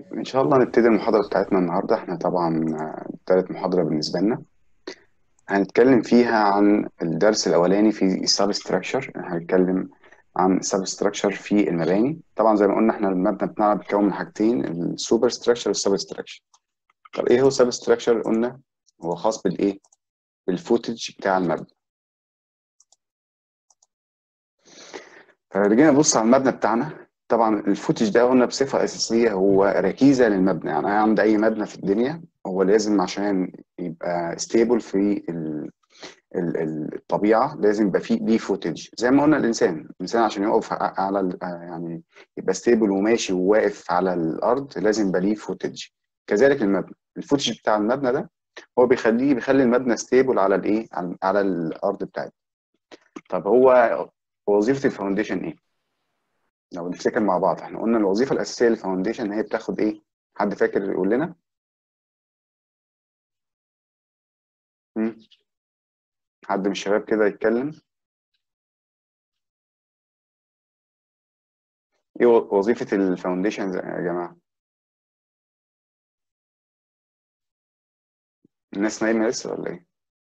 إن شاء الله نبتدي المحاضرة بتاعتنا النهاردة احنا طبعا آه، تالت محاضرة بالنسبة لنا هنتكلم فيها عن الدرس الأولاني في السبستراكشر هنتكلم عن السبستراكشر في المباني طبعا زي ما قلنا احنا المبنى بتاعنا بيتكون من حاجتين السوبر ستراكشر والسبستراكشر طب ايه هو السبستراكشر قلنا هو خاص بالايه بالفوتج بتاع المبنى فرجعنا نبص على المبنى بتاعنا طبعا الفوتج ده قلنا بصفة أساسية هو ركيزة للمبنى يعني أنا عند أي مبنى في الدنيا هو لازم عشان يبقى ستيبل في ال- ال- ال- الطبيعة لازم يبقى فيه ليه فوتج زي ما قلنا الإنسان الإنسان عشان يقف ع- على ال- يعني يبقى ستيبل وماشي وواقف على الأرض لازم يبقى ليه فوتج كذلك المبنى الفوتج بتاع المبنى ده هو بيخليه بيخلي المبنى ستيبل على الإيه على على الأرض بتاعته طب هو وظيفة الفاونديشن إيه؟ لو نفتكر مع بعض احنا قلنا الوظيفة الأساسية للفاونديشن هي بتاخد ايه؟ حد فاكر يقول لنا؟ مم؟ حد من الشباب كده يتكلم؟ ايه و- وظيفة الفاونديشن يا جماعة؟ الناس نايمة لسه ولا ايه؟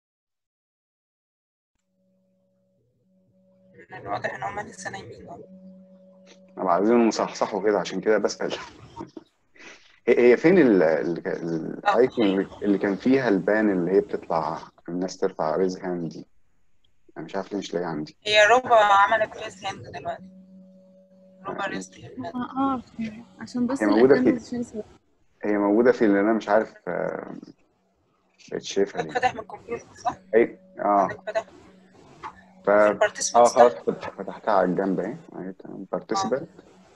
من الواضح ان هم لسه نايمين طب عايزينهم يصحصحوا كده عشان كده بسأل هي هي فين ال- ال- الايكون اللي- اللي كان فيها البان اللي هي بتطلع الناس ترفع ريز هاند دي؟ انا مش عارف ليه مش لاقيها عندي هي ربع عملت ريست هاند دلوقتي ربع ريست هاند اه اه عشان بس هي موجودة في- الاتندنس عشان يسوي. هي موجودة في اللي انا مش عارف آه، بقيت شايفها حضرتك دي فاتح من الكمبيوتر صح؟ اي اه حضرتك فاتح ف في اه البارتيسيبنتس خلاص فت- فتحتها على الجنب اهي اهي تمام بارتيسيبنت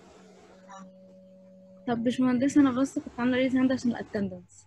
طب باشمهندس انا بس كنت عامله ريز هاند عشان الاتندنس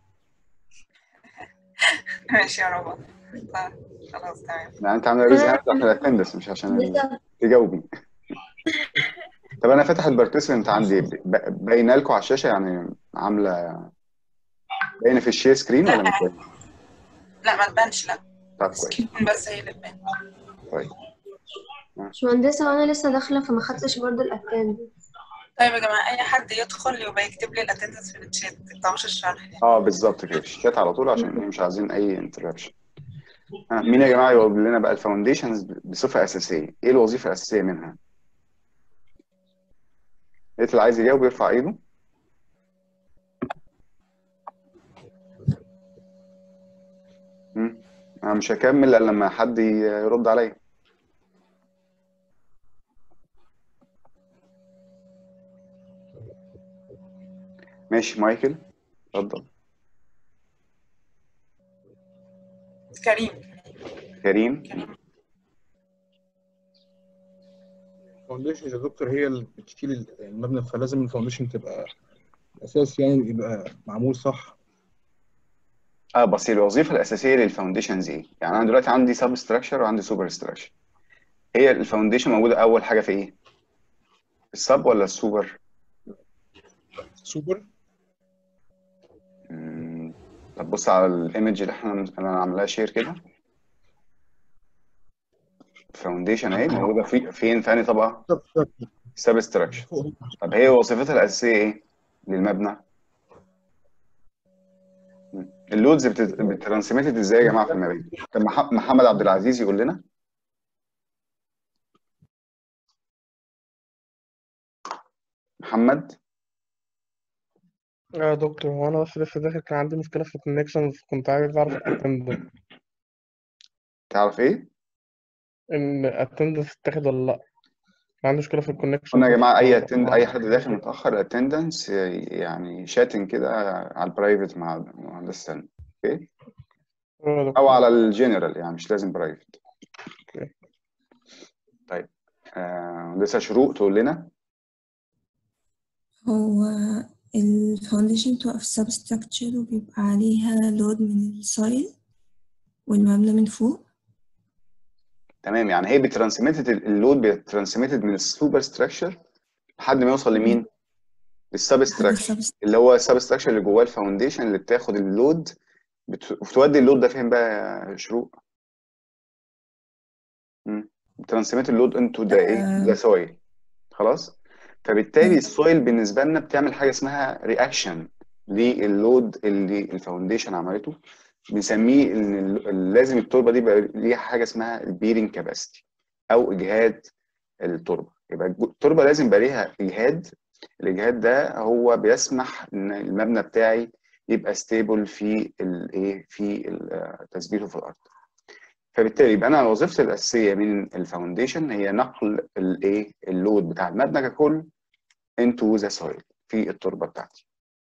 ماشي يا ربع طيب، خلاص تمام يعني انت عامله ريز هاند عشان الاتندنس مش عشان ال- تجاوبي طب انا فاتح البارتيسيبنت عندي ب- باينه لكم على الشاشه يعني عامله باينه في الشير سكرين ولا مش باينه؟ لا ما تبانش لا طب كويس بس هي اللي تبان كويس باشمهندسة وانا لسه داخلة فما خدتش برضه الاتندنس طيب يا جماعه اي حد يدخل يبقى يكتب لي الاتندنس في الشات ما تقطعوش الشرح يعني. اه بالظبط كده في الشات على طول عشان مش عايزين اي انتربشن مين يا جماعه يقول لنا بقى الفاونديشنز بصفه اساسيه ايه الوظيفه الاساسيه منها؟ لقيت اللي عايز يجاوب يرفع ايده مم. انا مش هكمل الا لما حد يرد عليا ماشي مايكل اتفضل كريم كريم الفاونديشن يا دكتور هي اللي بتشيل المبنى فلازم الفاونديشن تبقى اساس يعني يبقى معمول صح اه بس الوظيفه الاساسيه للفاونديشنز ايه يعني انا دلوقتي عندي سب ستراكشر وعندي سوبر ستراكشر هي الفاونديشن موجوده اول حاجه في ايه السب ولا السوبر سوبر مم، طب بص على الايمج اللي احنا اللي انا عاملاها شير كده فاونديشن اهي موجوده في فين في انهي طبقه سب ستراكشر فوق طب هي وظيفتها الاساسيه ايه للمبنى مم. اللودز بتت- بترانسميتد ازاي يا جماعه في المباني طب مح- محمد عبد العزيز يقول لنا محمد يا دكتور هو انا بس لسه داخل كان عندي مشكله في الكونكشنز كنت عايز اعرف الاتندنس تعرف ايه ان الاتندنس اتاخد ولا لا كان عندي مشكله في الكونكشن قلنا يا جماعه اي attend... اي حد داخل متاخر اتندنس يعني شاتنج كده على البرايفت مع المهندس سلمى اوكي او على الجنرال يعني مش لازم برايفت أوكي. طيب آه لسه شروق تقول لنا هو الفاونديشن بتبقى في السبستراكشر وبيبقى عليها لود من السايل والمبنى من فوق تمام يعني هي بترانسميتد اللود بترانسميتد من السوبر ستراكشر لحد ما يوصل لمين؟ للسب ستراكشر السبست- اللي هو السب ستراكشر اللي جواه الفاونديشن اللي بتاخد اللود بت... بتودي اللود ده فين بقى يا شروق؟ بترانسميت اللود انتو ذا ايه؟ آه. ذا سويل خلاص؟ فبالتالي السويل بالنسبه لنا بتعمل حاجه اسمها رياكشن للود اللي الفاونديشن عملته بنسميه ان ال- لازم التربه دي يبقى ليها حاجه اسمها البيرنج كاباسيتي او اجهاد التربه يبقى الج- التربه لازم يبقى ليها اجهاد الاجهاد ده هو بيسمح ان المبنى بتاعي يبقى ستيبل في الايه في ال- تثبيته في الارض فبالتالي يبقى انا وظيفتي الاساسيه من الفاونديشن هي نقل الايه اللود بتاع المبنى ككل into the soil في التربه بتاعتي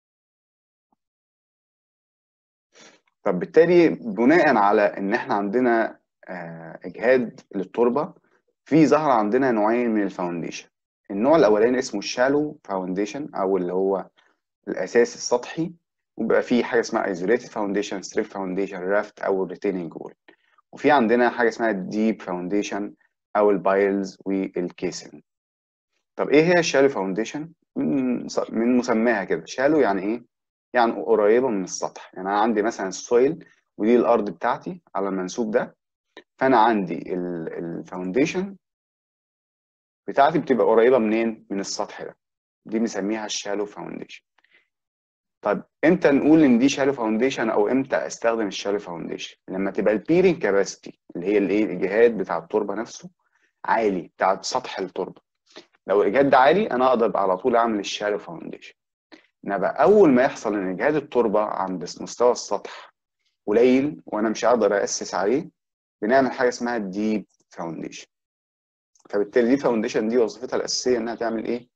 طب بالتالي بناء على ان احنا عندنا آه، اجهاد للتربه في ظهر عندنا نوعين من الفاونديشن النوع الاولاني اسمه الشالو فاونديشن او اللي هو الاساس السطحي وبيبقى فيه حاجه اسمها ايزوليتد فاونديشن ستريب فاونديشن رافت او الريتيننج وول وفي عندنا حاجه اسمها الديب فاونديشن او البايلز والكيسن طب ايه هي الشالو فاونديشن من من مسماها كده شالو يعني ايه يعني قريبه من السطح يعني انا عندي مثلا السويل ودي الارض بتاعتي على المنسوب ده فانا عندي الفاونديشن بتاعتي بتبقى قريبه منين من السطح ده دي بنسميها الشالو فاونديشن طب امتى نقول ان دي شالو فاونديشن او امتى استخدم الشالو فاونديشن لما تبقى البيرنج كاباسيتي اللي هي الايه الاجهاد بتاع التربه نفسه عالي بتاع سطح التربه لو الاجهاد ده عالي انا اقدر على طول اعمل الشالو فاونديشن انما اول ما يحصل ان اجهاد التربه عند مستوى السطح قليل وانا مش هقدر اسس عليه بنعمل حاجه اسمها الديب فاونديشن فبالتالي دي فاونديشن دي وظيفتها الاساسيه انها تعمل ايه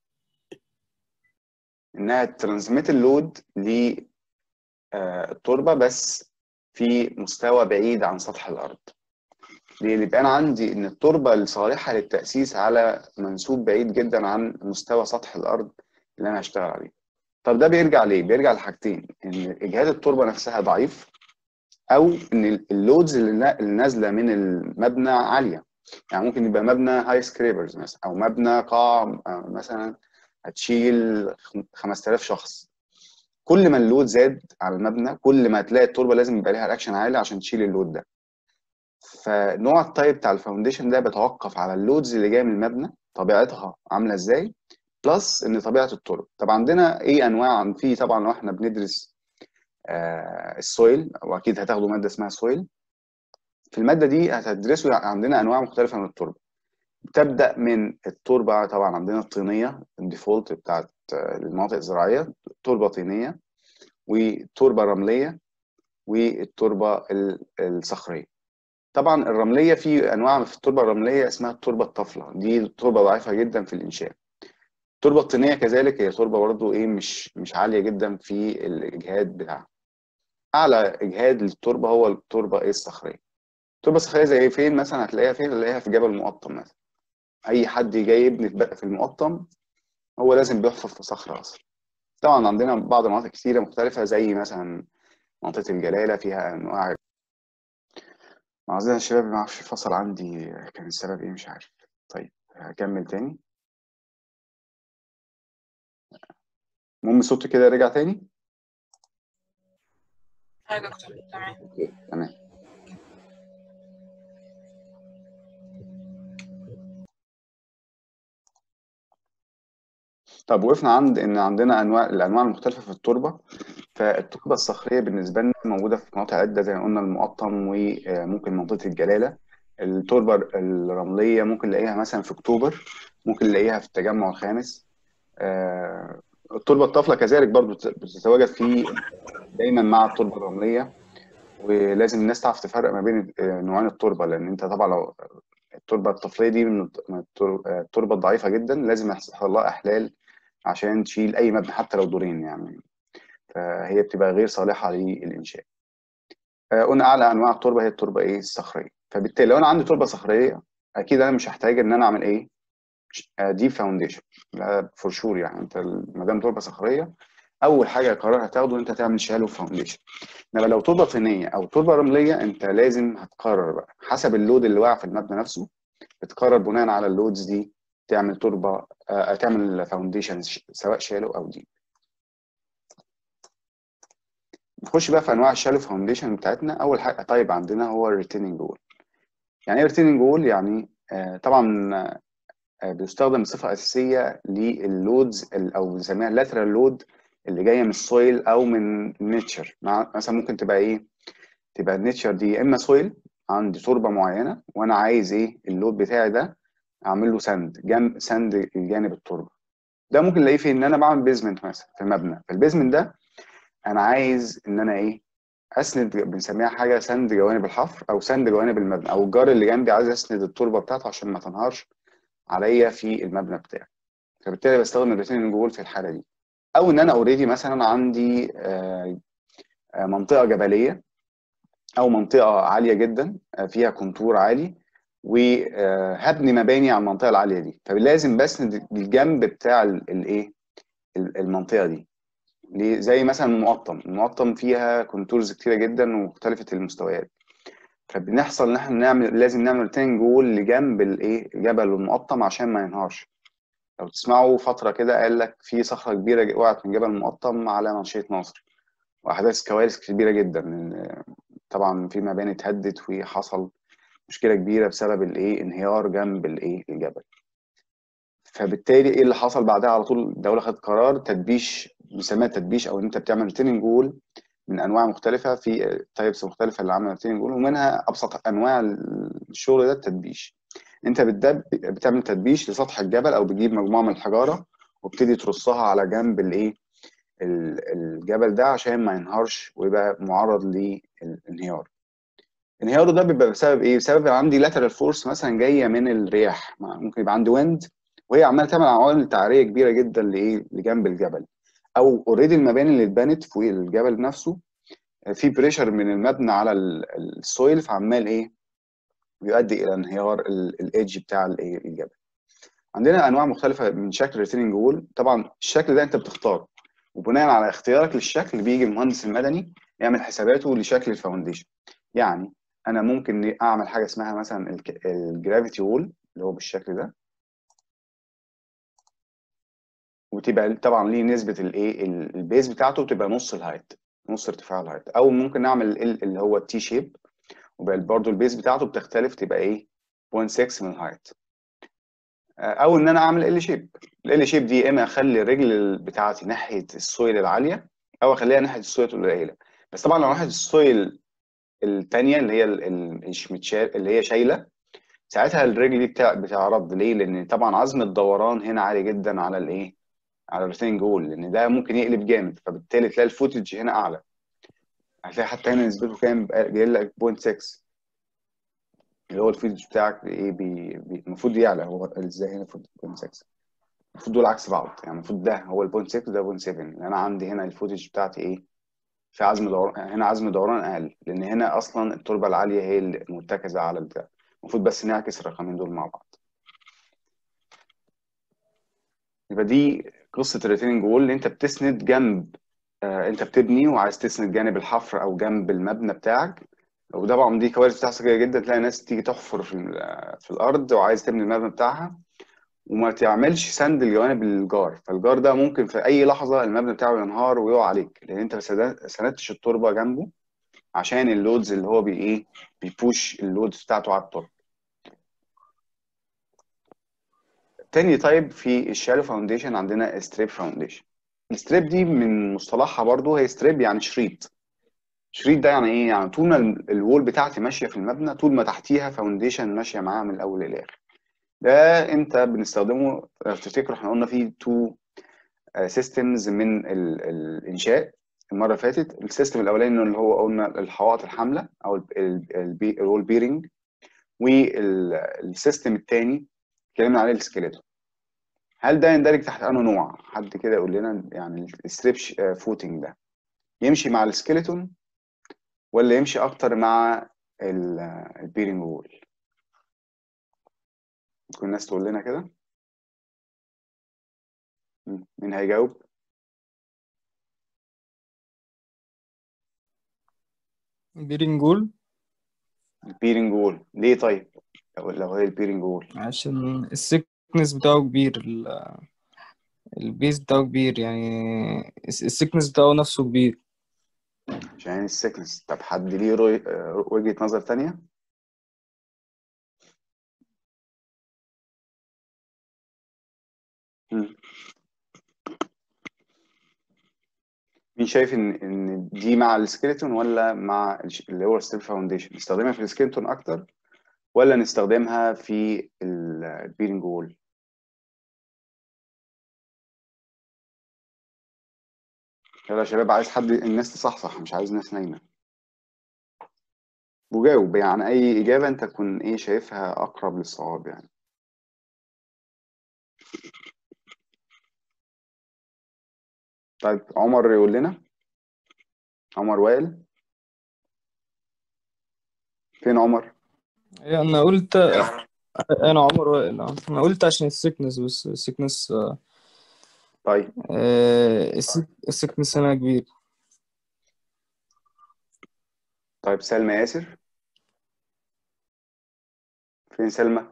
انها ترانسميت اللود للتربه بس في مستوى بعيد عن سطح الارض ليه؟ يبقى انا عندي ان التربه الصالحه للتاسيس على منسوب بعيد جدا عن مستوى سطح الارض اللي انا هشتغل عليه طب ده بيرجع ليه بيرجع لحاجتين ان اجهاد التربه نفسها ضعيف او ان اللودز اللي نازله من المبنى عاليه يعني ممكن يبقى مبنى هاي سكريبرز مثلا او مبنى قاع مثلا هتشيل 5000 شخص كل ما اللود زاد على المبنى كل ما هتلاقي التربه لازم يبقى ليها رياكشن عالي عشان تشيل اللود ده فنوع التايب بتاع الفاونديشن ده بيتوقف على اللودز اللي جايه من المبنى طبيعتها عامله ازاي بلس ان طبيعه التربه طب عندنا ايه انواع في طبعا لو احنا بندرس آه السويل واكيد هتاخدوا ماده اسمها سويل في الماده دي هتدرسوا عندنا انواع مختلفه من التربه بتبدا من التربه طبعا عندنا الطينيه الديفولت بتاعت المناطق الزراعيه تربه طينيه وتربه رمليه والتربه الصخريه طبعا الرمليه في انواع في التربه الرمليه اسمها التربه الطفله دي تربه ضعيفه جدا في الانشاء التربه الطينيه كذلك هي تربه برضه ايه مش مش عاليه جدا في الاجهاد بتاعها اعلى اجهاد للتربه هو التربه ايه الصخريه التربه الصخريه زي فين مثلا هتلاقيها فين هتلاقيها في جبل المقطم مثلا اي حد جاي يبني في المقطم هو لازم بيحفر في صخره اصلا طبعا عندنا بعض المناطق كثيره مختلفه زي مثلا منطقه الجلاله فيها انواع معذرة الشباب ما اعرفش الفصل عندي كان السبب ايه مش عارف طيب هكمل تاني المهم صوتي كده رجع تاني اه دكتور تمام تمام طب وقفنا عند ان عندنا انواع الانواع المختلفه في التربه فالتربه الصخريه بالنسبه لنا موجوده في مناطق عده زي ما قلنا المقطم وممكن منطقه الجلاله التربه الرمليه ممكن نلاقيها مثلا في اكتوبر ممكن نلاقيها في التجمع الخامس التربه الطافله كذلك برضو بتتواجد في دايما مع التربه الرمليه ولازم الناس تعرف تفرق ما بين نوعين التربه لان انت طبعا لو التربه الطفليه دي من التربه الضعيفه جدا لازم يحصل لها احلال عشان تشيل اي مبنى حتى لو دورين يعني فهي بتبقى غير صالحه للانشاء قلنا اعلى انواع التربه هي التربه ايه الصخريه فبالتالي لو انا عندي تربه صخريه اكيد انا مش هحتاج ان انا اعمل ايه ديب فاونديشن فور شور يعني انت ما دام تربه صخريه اول حاجه قرار هتاخده انت تعمل شالو فاونديشن انما لو تربه طينيه او تربه رمليه انت لازم هتقرر بقى حسب اللود اللي واقع في المبنى نفسه بتقرر بناء على اللودز دي تعمل تربه آه تعمل فاونديشن سواء شالو او ديب نخش بقى في انواع الشالو فاونديشن بتاعتنا اول حاجه طيب عندنا هو الريتيننج وول يعني ايه ريتيننج وول يعني آه طبعا آه، بيستخدم بصفه اساسيه لللودز ال- او بنسميها اللاترال لود اللي جايه من السويل او من نيتشر مثلا ممكن تبقى ايه تبقى النيتشر دي يا اما سويل عندي تربه معينه وانا عايز ايه اللود بتاعي ده اعمل له سند جنب سند جانب التربه ده ممكن الاقيه في ان انا بعمل بيزمنت مثلا في مبنى فالبيزمنت ده انا عايز ان انا ايه اسند بنسميها حاجه سند جوانب الحفر او سند جوانب المبنى او الجار اللي جنبي عايز اسند التربه بتاعته عشان ما تنهارش عليا في المبنى بتاعي فبالتالي بستخدم الريتيننج وول في الحاله دي او ان انا اوريدي مثلا عندي آه، آه، منطقه جبليه او منطقه عاليه جدا آه، فيها كونتور عالي وهبني مباني على المنطقه العاليه دي فلازم بسند الجنب بتاع ال- الايه ال- المنطقه دي ليه؟ زي مثلا المقطم المقطم فيها كونتورز كتيره جدا ومختلفه المستويات فبنحصل ان احنا نعمل لازم نعمل ريتيننج وول لجنب الايه الجبل المقطم عشان ما ينهارش لو تسمعوا فتره كده قال لك في صخره كبيره وقعت من جبل المقطم على منشيه ناصر واحداث كوارث كبيره جدا لأن طبعا في مباني اتهدت وحصل مشكله كبيره بسبب الايه انهيار جنب الايه الجبل فبالتالي ايه اللي حصل بعدها على طول الدوله خدت قرار تدبيش بنسميها تدبيش او ان انت بتعمل ريتيننج وول من انواع مختلفه في تايبس مختلفه اللي عامله ريتيننج وول ومنها ابسط انواع الشغل ده التدبيش انت بتدب بتعمل تدبيش لسطح الجبل او بتجيب مجموعه من الحجاره وبتدي ترصها على جنب الايه ال- الجبل ده عشان ما ينهارش ويبقى معرض للانهيار انهياره ده بيبقى بسبب ايه بسبب عندي لاترال فورس مثلا جايه من الرياح ممكن يبقى عندي ويند وهي عماله تعمل عوامل تعريه كبيره جدا لايه لجنب الجبل او اوريدي المباني اللي اتبنت فوق الجبل نفسه في بريشر من المبنى على ال- السويل فعمال ايه بيؤدي الى انهيار الايدج بتاع الايه الجبل عندنا انواع مختلفه من شكل ريتيننج وول طبعا الشكل ده انت بتختاره وبناء على اختيارك للشكل بيجي المهندس المدني يعمل حساباته لشكل الفاونديشن يعني انا ممكن اعمل حاجه اسمها مثلا الجرافيتي وول اللي هو بالشكل ده وتبقى طبعا ليه نسبه الايه ال- البيز بتاعته بتبقى نص الهايت نص ارتفاع الهايت او ممكن نعمل ال- اللي هو التي شيب وبقى برضه البيز بتاعته بتختلف تبقى ايه 0.6 من الهايت او ان انا اعمل ال شيب ال شيب دي يا اما اخلي الرجل بتاعتي ناحيه السويل العاليه او اخليها ناحيه السويل القليله بس طبعا لو ناحيه السويل الثانيه اللي هي ال- ال- مش متشال اللي هي شايله ساعتها الرجل دي بتاع بتعرض ليه لان طبعا عزم الدوران هنا عالي جدا على الايه على الريتينج جول لان ده ممكن يقلب جامد فبالتالي تلاقي الفوتج هنا اعلى هتلاقي حتى هنا نسبته كام جاي لك 0.6 اللي هو الفوتج بتاعك ايه بي بي المفروض يعلى هو ازاي هنا 0.6 المفروض دول عكس بعض يعني المفروض ده هو ال 0.6 وده 0.7 لان انا عندي هنا الفوتج بتاعتي ايه في عزم دوران هنا عزم دوران اقل لان هنا اصلا التربه العاليه هي المرتكزه على البتاع المفروض بس نعكس الرقمين دول مع بعض يبقى دي قصه الريتيننج وول اللي انت بتسند جنب آه انت بتبني وعايز تسند جانب الحفر او جنب المبنى بتاعك وطبعا دي كوارث بتحصل كتير جدا تلاقي ناس تيجي تحفر في, ال- في الارض وعايز تبني المبنى بتاعها وما تعملش سند لجوانب الجار فالجار ده ممكن في اي لحظه المبنى بتاعه ينهار ويقع عليك لان انت ما سد- سندتش التربه جنبه عشان اللودز اللي هو بي ايه بيبوش اللودز بتاعته على التربه تاني تايب في الشالو فاونديشن عندنا ستريب فاونديشن الستريب دي من مصطلحها برضو هي ستريب يعني شريط شريط ده يعني ايه يعني طول ما ال- الوول بتاعتي ماشيه في المبنى طول ما تحتيها فاونديشن ماشيه معاها من الاول للاخر ده انت بنستخدمه لو تفتكروا احنا قلنا فيه تو سيستمز من ال- الانشاء المره اللي فاتت السيستم الاولاني اللي هو قلنا الحوائط الحامله او الوول بيرنج والسيستم الثاني اتكلمنا عليه السكيلتون هل ده يندرج تحت انه نوع حد كده يقول لنا يعني الستريب فوتنج ده يمشي مع السكيلتون ولا يمشي اكتر مع البيرنج وول ممكن الناس تقول لنا كده مم. مين هيجاوب بيرنج جول البيرنج وول ليه طيب لو لو هي البيرنج وول عشان السكنس بتاعه كبير ال- البيز بتاعه كبير يعني الس- السكنس بتاعه نفسه كبير عشان السكنس طب حد ليه رؤي- آه، وجهة نظر تانية مين شايف ان ان دي مع السكيلتون ولا مع الش- اللي هو ستيب فاونديشن نستخدمها في السكيلتون اكتر ولا نستخدمها في البيرنج وول يلا يا شباب عايز حد الناس تصحصح مش عايز ناس نايمة وجاوب يعني أي إجابة أنت تكون إيه شايفها أقرب للصواب يعني طيب عمر يقول لنا عمر وائل فين عمر؟ إيه، انا قلت انا عمر وائل آه. انا قلت عشان السكنس بس السكنس طيب السكنس هنا كبير طيب سلمى ياسر فين سلمى؟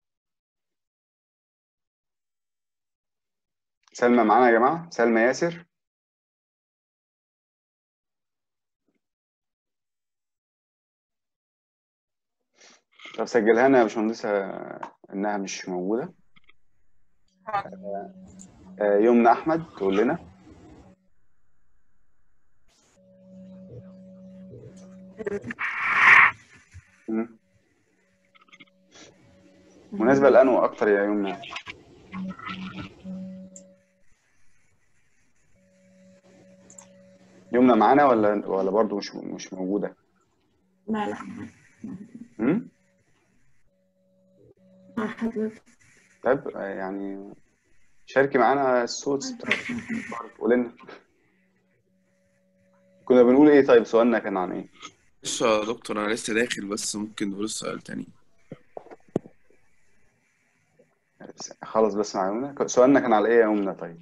سلمى معانا يا جماعة سلمى ياسر طب سجلها لنا يا باشمهندسة إنها مش موجودة آه، يمنى أحمد تقول لنا مم. مناسبة لأنه أكتر يا يمنى يمنى معانا ولا ولا برضو مش مش موجودة؟ لا لا مم؟ مع حضرتك طيب آه، يعني شاركي معانا الصوت بتاعك قول لنا كنا بنقول ايه طيب سؤالنا كان عن ايه؟ بص يا دكتور أنا لسه داخل بس ممكن نقول السؤال تاني خلاص بس مع يمنى سؤالنا كان على ايه يا يمنى طيب؟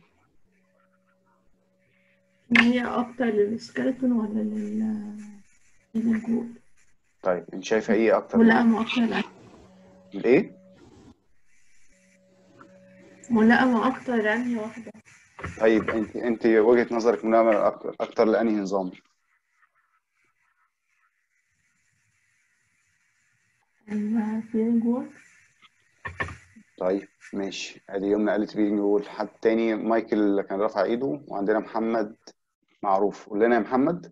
إن هي أكتر للسكeleton ولا لل للجول طيب انت شايفة ايه اكتر؟ ملائمة أكتر لأ- الايه؟ ملائمة أكتر لأنهي واحدة طيب انت انت وجهة نظرك ملائمة اكتر اكتر لانهي نظام؟ الفيلينج وول طيب ماشي ادي يمنى قالت بينج وول حد تاني مايكل اللي كان رافع ايده وعندنا محمد معروف قول لنا يا محمد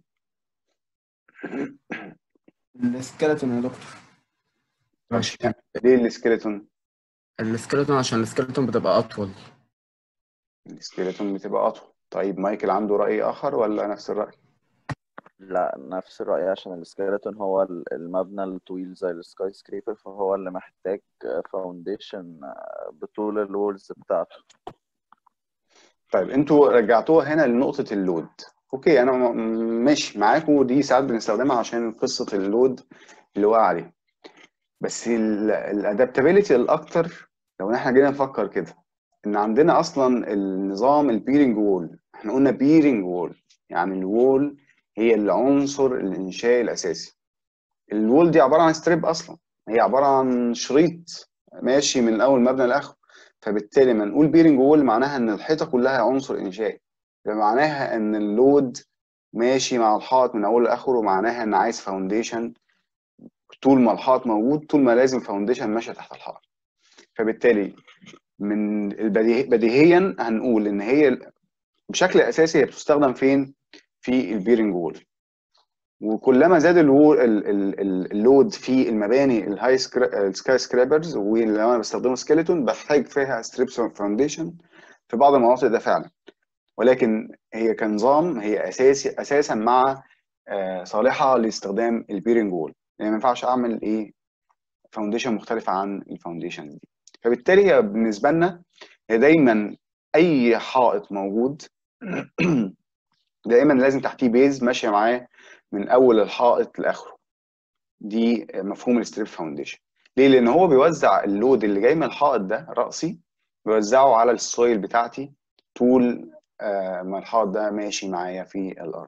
السكeleton يا دكتور عشان ليه السكيلتون؟ السكeleton عشان السكeleton بتبقى أطول السكيلتون بتبقى اطول طيب مايكل عنده رأي اخر ولا نفس الرأي؟ لا نفس الرأي عشان السكيلتون هو ال- المبنى الطويل زي السكاي سكريبر فهو اللي محتاج فاونديشن بطول الوولز بتاعته طيب انتوا رجعتوها هنا لنقطة اللود اوكي انا م- ماشي معاكم ودي ساعات بنستخدمها عشان قصة اللود اللي وقع عليه بس الادابتابيلتي الاكتر لو احنا جينا نفكر كده ان عندنا اصلا النظام البيرنج وول احنا قلنا بيرنج وول يعني الوول هي العنصر الانشائي الاساسي الوول دي عبارة عن ستريب اصلا هي عبارة عن شريط ماشي من اول مبنى لاخره فبالتالي ما نقول بيرنج وول معناها ان الحيطه كلها عنصر انشائي يبقى معناها ان اللود ماشي مع الحائط من اوله لاخره معناها ان عايز فاونديشن طول ما الحائط موجود طول ما لازم فاونديشن ماشيه تحت الحائط فبالتالي من البديهي بديهيا هنقول ان هي بشكل اساسي هي بتستخدم فين في البيرنج وول وكلما زاد الوول ال- ال- ال- اللود في المباني الهاي سكاي سكرابرز ولو انا بستخدمه سكيلتون بحتاج فيها ستريبس فاونديشن في بعض المناطق ده فعلا ولكن هي كنظام هي اساسي اساسا مع آه، صالحه لاستخدام البيرنج وول يعني ما ينفعش اعمل ايه فاونديشن مختلفه عن الفاونديشن دي فبالتالي هي بالنسبه لنا هي دايما اي حائط موجود دايما لازم تحتيه بيز ماشيه معاه من اول الحائط لاخره دي مفهوم الستريب فاونديشن ليه لان هو بيوزع اللود اللي جاي من الحائط ده راسي بيوزعه على السويل بتاعتي طول آه، ما الحائط ده ماشي معايا في الارض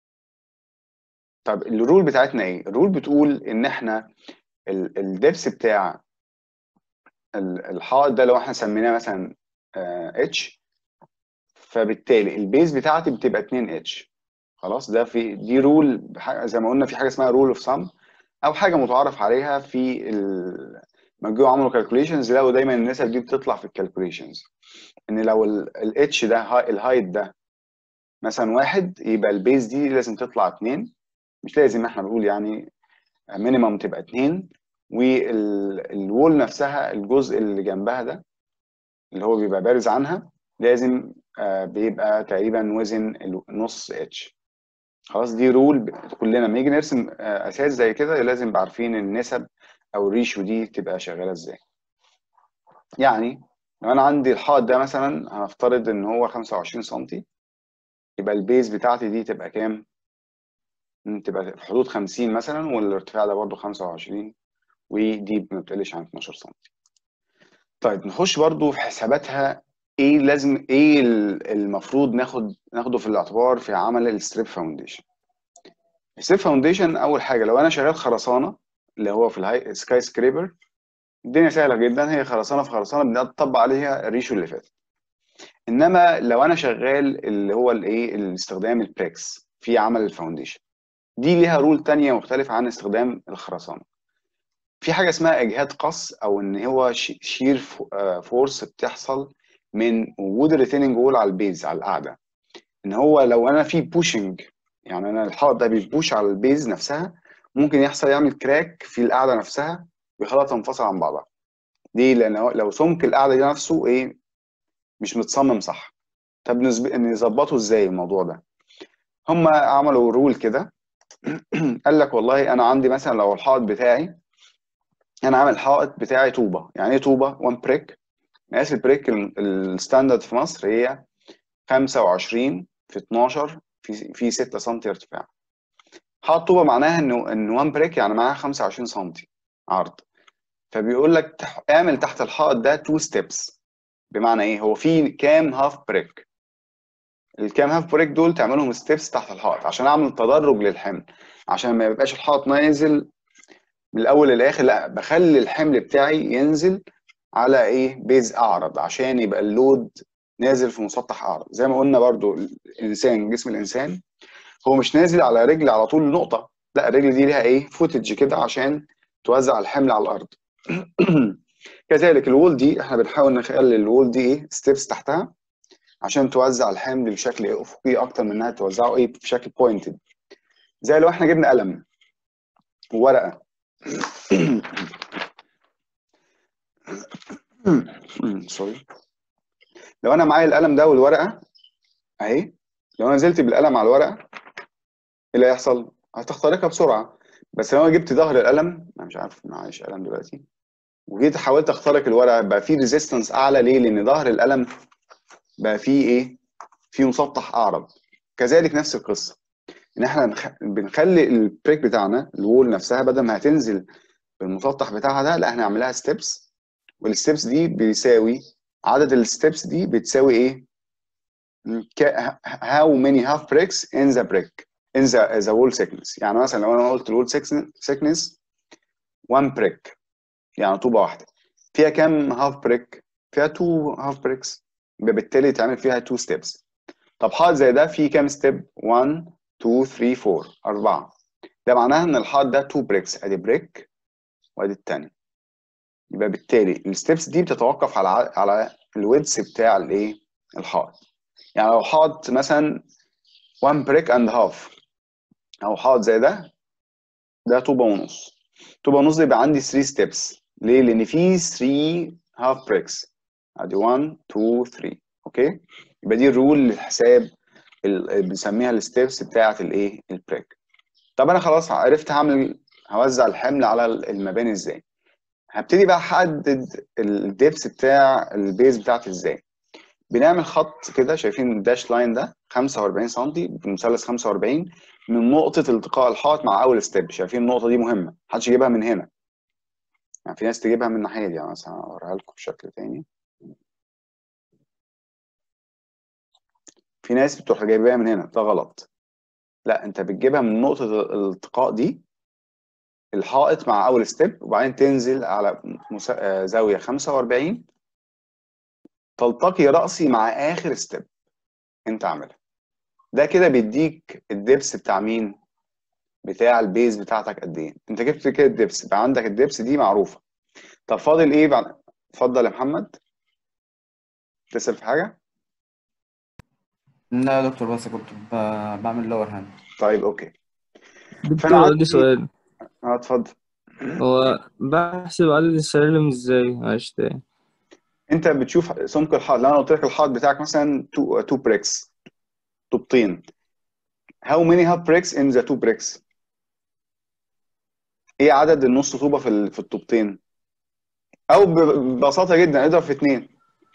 طب الرول بتاعتنا ايه الرول بتقول ان احنا الدبس بتاع ال- الحائط ده لو احنا سميناه مثلا اتش فبالتالي البيز بتاعتي بتبقى 2 اتش خلاص ده في دي رول بح- زي ما قلنا في حاجه اسمها رول اوف سم او حاجه متعارف عليها في ال- لما جم عملوا كالكوليشنز لقوا دايما النسب دي بتطلع في الكالكوليشنز ان لو الاتش ده هاي- الهايت ده مثلا واحد يبقى البيز دي لازم تطلع اتنين مش لازم احنا بنقول يعني مينيمم تبقى اتنين والوول نفسها الجزء اللي جنبها ده اللي هو بيبقى بارز عنها لازم آه، بيبقى تقريبا وزن نص اتش خلاص دي رول ب- كلنا لما نيجي نرسم آه، اساس زي كده لازم نبقى عارفين النسب او الريشيو دي تبقى شغاله ازاي يعني لو انا عندي الحائط ده مثلا هنفترض ان هو 25 سم يبقى البيز بتاعتي دي تبقى كام؟ مم، تبقى في حدود 50 مثلا والارتفاع ده برضو 25 ودي ما بتقلش عن 12 سم طيب نخش برضو في حساباتها ايه لازم ايه ال- المفروض ناخد ناخده في الاعتبار في عمل الستريب فاونديشن الستريب فاونديشن اول حاجه لو انا شغال خرسانه اللي هو في الهاي سكاي سكريبر الدنيا سهله جدا هي خرسانه في خرسانه بنطبق عليها الريشو اللي فات انما لو انا شغال اللي هو الايه الاستخدام البريكس في عمل الفاونديشن دي ليها رول تانية مختلفة عن استخدام الخرسانة في حاجة اسمها إجهاد قص أو إن هو ش- شير فو- آه، فورس بتحصل من وجود الريتيننج وول على البيز على القاعدة إن هو لو أنا في بوشنج يعني أنا الحائط ده بيبوش على البيز نفسها ممكن يحصل يعمل كراك في القاعدة نفسها ويخليها تنفصل عن بعضها ليه؟ لأن هو- لو سمك القاعدة دي نفسه إيه مش متصمم صح طب نسب- نظبطه إزاي الموضوع ده؟ هم عملوا رول كده قال لك والله انا عندي مثلا لو الحائط بتاعي انا عامل الحائط بتاعي طوبه يعني ايه طوبه 1 بريك مقاس البريك ال- الستاندرد في مصر هي 25 في 12 في في 6 سم ارتفاع حائط طوبه معناها انه ان 1 بريك يعني معاها 25 سم عرض فبيقول لك تح- اعمل تحت الحائط ده 2 ستيبس بمعنى ايه هو في كام هاف بريك الكام هاف بريك دول تعملهم ستيبس تحت الحائط عشان اعمل تدرج للحمل عشان ما يبقاش الحائط نازل من الاول للاخر لا بخلي الحمل بتاعي ينزل على ايه بيز اعرض عشان يبقى اللود نازل في مسطح اعرض زي ما قلنا برضو الانسان جسم الانسان هو مش نازل على رجل على طول نقطه لا الرجل دي ليها ايه فوتج كده عشان توزع الحمل على الارض كذلك الوول دي احنا بنحاول نخلي الوول دي ايه ستيبس تحتها عشان توزع الحمل بشكل إيه؟ افقي اكتر من انها توزعه ايه بشكل بوينتد زي لو احنا جبنا قلم وورقه سوري لو انا معايا القلم ده والورقه اهي لو انا نزلت بالقلم على الورقه ايه اللي هيحصل؟ هتخترقها بسرعه بس لو انا جبت ظهر القلم انا مش عارف معيش قلم دلوقتي وجيت حاولت اخترق الورقه بقى في ريزيستنس اعلى ليه؟ لان ظهر القلم بقى فيه ايه؟ فيه مسطح اعرض كذلك نفس القصه ان احنا نخ... بنخلي البريك بتاعنا الوول نفسها بدل ما هتنزل بالمسطح بتاعها ده لا احنا هنعملها ستيبس والستيبس دي بيساوي عدد الستيبس دي بتساوي ايه؟ ك- how many half bricks in the brick in the, the wall thickness يعني مثلا لو انا قلت الوول thickness 1 brick يعني طوبه واحده فيها كام هاف بريك؟ فيها 2 هاف بريكس يبقى بالتالي تعمل فيها 2 ستيبس طب حائط زي ده فيه كام ستيب؟ 1 2 3 4 4 ده معناها ان الحائط ده 2 بريكس ادي بريك وادي التاني يبقى بالتالي الستيبس دي بتتوقف على على الويدث بتاع الايه؟ الحائط يعني لو حائط مثلا 1 بريك اند هاف او حائط زي ده ده طوبه ونص طوبه ونص يبقى عندي 3 ستيبس ليه؟ لان في 3 هاف بريكس ادي 1 2 3 اوكي يبقى دي الرول لحساب ال- بنسميها الستيبس بتاعه الايه؟ البريك طب انا خلاص عرفت هعمل هوزع الحمل على المباني ازاي هبتدي بقى احدد الدبس بتاع البيز بتاعتي ازاي بنعمل خط كده شايفين الداش لاين ده 45 سم بمثلث 45 من نقطة التقاء الحائط مع أول ستيب شايفين النقطة دي مهمة محدش يجيبها من هنا يعني في ناس تجيبها من الناحية دي يعني مثلا أوريها لكم بشكل تاني في ناس بتروح جايبها من هنا ده غلط لا أنت بتجيبها من نقطة الالتقاء دي الحائط مع أول ستيب وبعدين تنزل على مس- آه، زاوية 45 تلتقي رأسي مع آخر ستيب أنت عاملها ده كده بيديك الدبس بتاع مين؟ بتاع البيز بتاعتك قد ايه؟ انت جبت كده الدبس يبقى عندك الدبس دي معروفه. طب فاضل ايه بعد؟ اتفضل يا محمد. تسأل في حاجه؟ لا يا دكتور بس كنت ب- بعمل لور هاند طيب اوكي فانا دكتور عندي عندي سؤال اه اتفضل هو بحسب عدد السلالم ازاي معلش تاني انت بتشوف سمك الحائط لو انا قلت لك الحائط بتاعك مثلا 2 2 بريكس طوبتين how many half bricks in the two bricks ايه عدد النص طوبة في ال- في الطوبتين او ب- ببساطة جدا اضرب في اتنين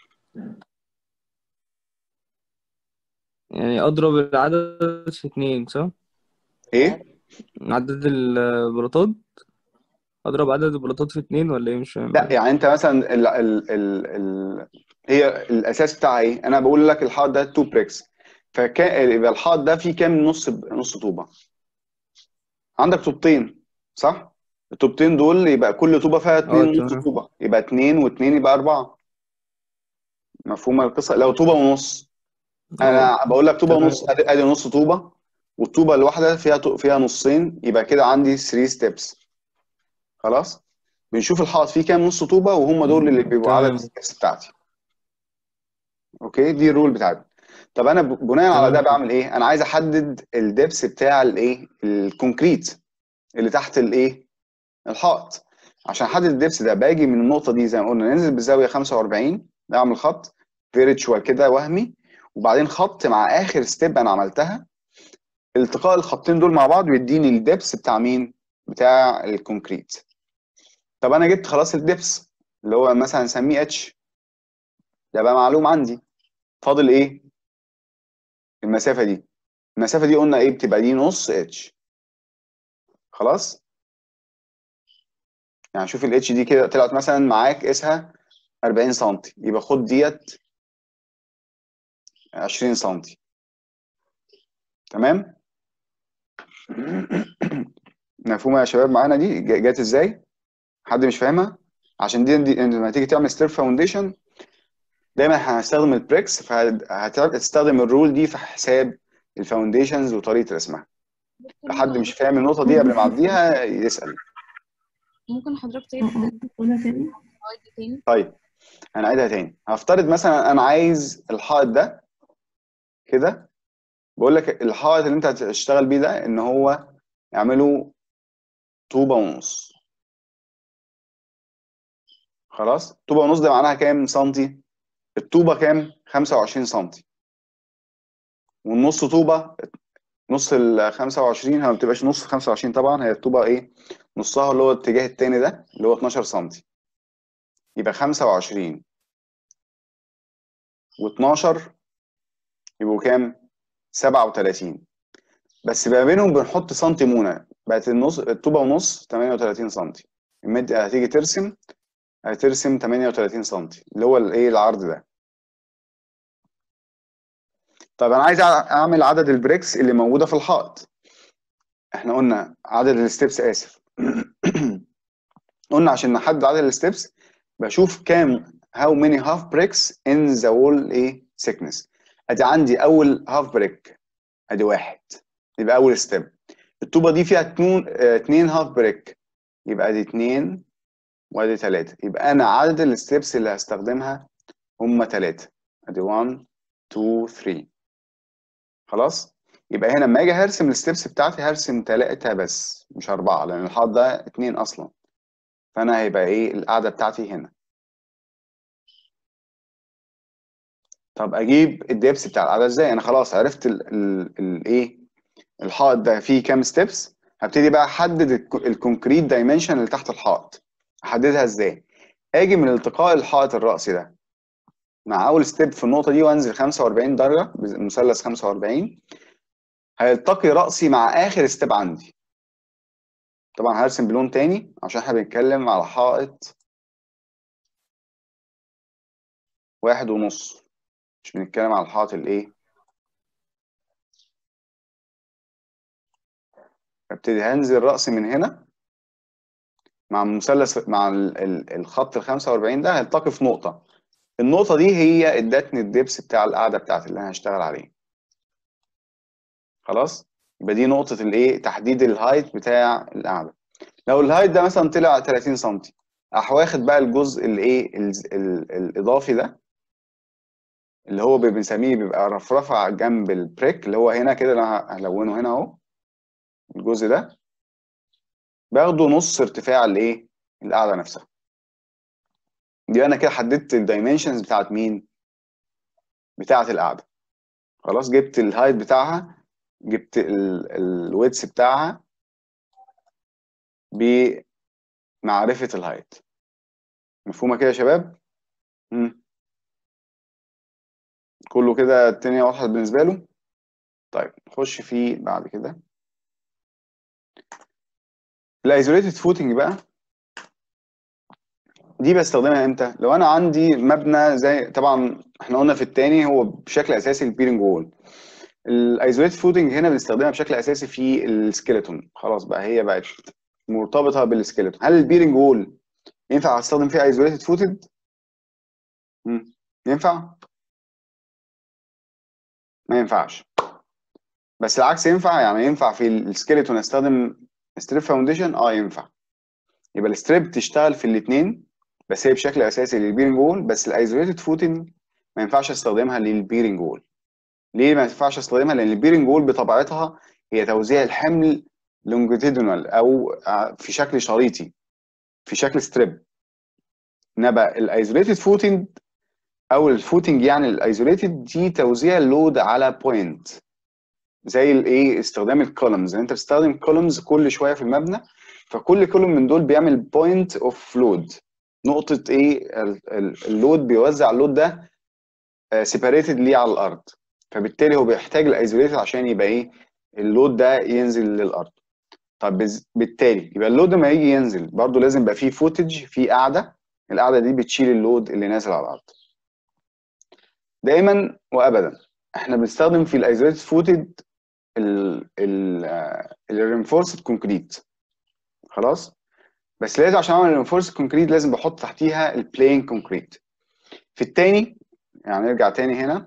يعني اضرب العدد في اتنين صح ايه عدد البلاطات اضرب عدد البلاطات في اتنين ولا ايه مش فاهم لا يعني انت مثلا ال ال ال ال هي الاساس بتاعها ايه انا بقول لك الحائط ده 2 بريكس فكان يبقى الحائط ده فيه كام نص نص طوبة عندك طوبتين صح الطوبتين دول يبقى كل طوبة فيها اه اتنين ونص تمام طوبة يبقى اتنين واتنين يبقى أربعة مفهومة القصة لو طوبة ونص اه أنا بقول لك طوبة تمام ونص أدي أدي نص طوبة والطوبة الواحدة فيها طو- فيها نصين يبقى كده عندي 3 ستيبس خلاص بنشوف الحائط فيه كام نص طوبة وهم دول اللي بيبقوا عدد تمام الستيبس بتاعتي أوكي دي الرول بتاعتي طب أنا ب- بناء على ده تمام بعمل إيه؟ أنا عايز أحدد الدبس بتاع الإيه؟ الكونكريت اللي تحت الإيه؟ الحائط عشان احدد الدبس ده باجي من النقطه دي زي ما قلنا ننزل بالزاويه 45 اعمل خط فيرتشوال كده وهمي وبعدين خط مع اخر ستيب انا عملتها التقاء الخطين دول مع بعض بيديني الدبس بتاع مين بتاع الكونكريت طب انا جبت خلاص الدبس اللي هو مثلا نسميه اتش ده بقى معلوم عندي فاضل ايه المسافه دي المسافه دي قلنا ايه بتبقى دي نص اتش خلاص يعني شوف الاتش دي كده طلعت مثلا معاك قيسها 40 سم يبقى خد ديت 20 سم تمام مفهومه يا شباب معانا دي ج- جت ازاي حد مش فاهمها عشان دي, دي لما تيجي تعمل ستير فاونديشن دايما هنستخدم البريكس فهتستخدم الرول دي في حساب الفاونديشنز وطريقه رسمها لو حد مش فاهم النقطه دي قبل ما اعديها يسال ممكن حضرتك تعيد تقولها تاني المواد دي تاني طيب هنعيدها تاني هفترض مثلا انا عايز الحائط ده كده بقول لك الحائط اللي انت هتشتغل بيه ده ان هو اعمله طوبه ونص خلاص طوبه ونص ده معناها كام سنتي الطوبه كام 25 سنتي والنص طوبه نص ال 25 هي ما بتبقاش نص 25 طبعا هي الطوبه ايه نصها اللي هو الاتجاه التاني ده اللي هو 12 سنتي يبقى 25 و12 يبقوا كام 37 بس بقى بينهم بنحط سنتي مونة بقت النص الطوبة ونص 38 سنتي المد هتيجي ترسم هترسم 38 سنتي اللي هو الايه العرض ده طب انا عايز أع- اعمل عدد البريكس اللي موجودة في الحائط احنا قلنا عدد الستبس اسف قلنا عشان نحدد عدد الستبس بشوف كام how many half bricks in the wall ايه thickness ادي عندي اول half brick ادي واحد يبقى اول ستيب الطوبه دي فيها اتنين اه اتنين هاف بريك يبقى ادي اتنين وادي تلاته يبقى انا عدد الستبس اللي هستخدمها هم تلاته ادي 1 2 3 خلاص يبقى هنا لما اجي هرسم الستبس بتاعتي هرسم تلاته بس مش اربعه لان الحائط ده اتنين اصلا فانا هيبقى ايه القاعده بتاعتي هنا طب اجيب الدبس بتاع القاعده ازاي انا خلاص عرفت الايه الحائط ده فيه كام ستيبس هبتدي بقى احدد الك- الكونكريت دايمنشن اللي تحت الحائط احددها ازاي اجي من التقاء الحائط الرأسي ده مع اول ستيب في النقطه دي وانزل 45 درجه بمثلث 45 هيلتقي رأسي مع اخر ستيب عندي طبعا هرسم بلون تاني عشان احنا بنتكلم على حائط واحد ونص مش بنتكلم على الحائط الايه ابتدي هنزل رأسي من هنا مع مثلث مع ال- ال- الخط ال 45 ده هيلتقي في نقطة النقطة دي هي ادتني الدبس بتاع القاعدة بتاعتي اللي انا هشتغل عليه خلاص يبقى دي نقطة الايه تحديد الهايت بتاع القاعدة لو الهايت ده مثلا طلع 30 سم اروح واخد بقى الجزء الايه ال- ال- الاضافي ده اللي هو بي- بنسميه بيبقى رفرفه جنب البريك اللي هو هنا كده انا هلونه هنا اهو الجزء ده باخده نص ارتفاع الايه القاعده نفسها دي انا كده حددت الدايمنشنز بتاعت مين بتاعت القاعده خلاص جبت الهايت بتاعها جبت الويتس بتاعها بمعرفه الهايت مفهومه كده يا شباب مم. كله كده الدنيا واضحه بالنسبه له طيب نخش فيه بعد كده الايزوليتد فوتنج بقى دي بستخدمها امتى لو انا عندي مبنى زي طبعا احنا قلنا في التاني هو بشكل اساسي البيرنج وول الايزوليتد فوتنج هنا بنستخدمها بشكل اساسي في السكيلتون خلاص بقى هي بقت مرتبطه بالسكيلتون هل البيرنج وول ينفع استخدم فيه ايزوليتد فوتد ينفع ما ينفعش بس العكس ينفع يعني ينفع في السكيلتون استخدم ستريب فاونديشن اه ينفع يبقى الستريب تشتغل في الاثنين بس هي بشكل اساسي للبيرنج وول بس الايزوليتد فوتنج ما ينفعش استخدمها للبيرنج وول ليه ما ينفعش استخدمها لان البيرنج وول بطبيعتها هي توزيع الحمل لونجيتيدونال او في شكل شريطي في شكل ستريب انما الايزوليتد فوتنج او الفوتنج يعني الايزوليتد دي توزيع اللود على بوينت زي الايه استخدام الكولمز انت بتستخدم كولمز كل شويه في المبنى فكل كولوم من دول بيعمل بوينت اوف لود نقطه ايه اللود بيوزع اللود ده سيباريتد ليه على الارض فبالتالي هو بيحتاج الايزوليتد عشان يبقى ايه اللود ده ينزل للارض طب بالتالي يبقى اللود لما يجي ينزل برضو لازم يبقى فيه فوتج في قاعده القاعده دي بتشيل اللود اللي نازل على الارض دايما وابدا احنا بنستخدم في الايزوليتد فوتد الرينفورسد كونكريت خلاص بس لازم عشان اعمل رينفورسد كونكريت لازم بحط تحتيها البلين كونكريت في التاني يعني نرجع تاني هنا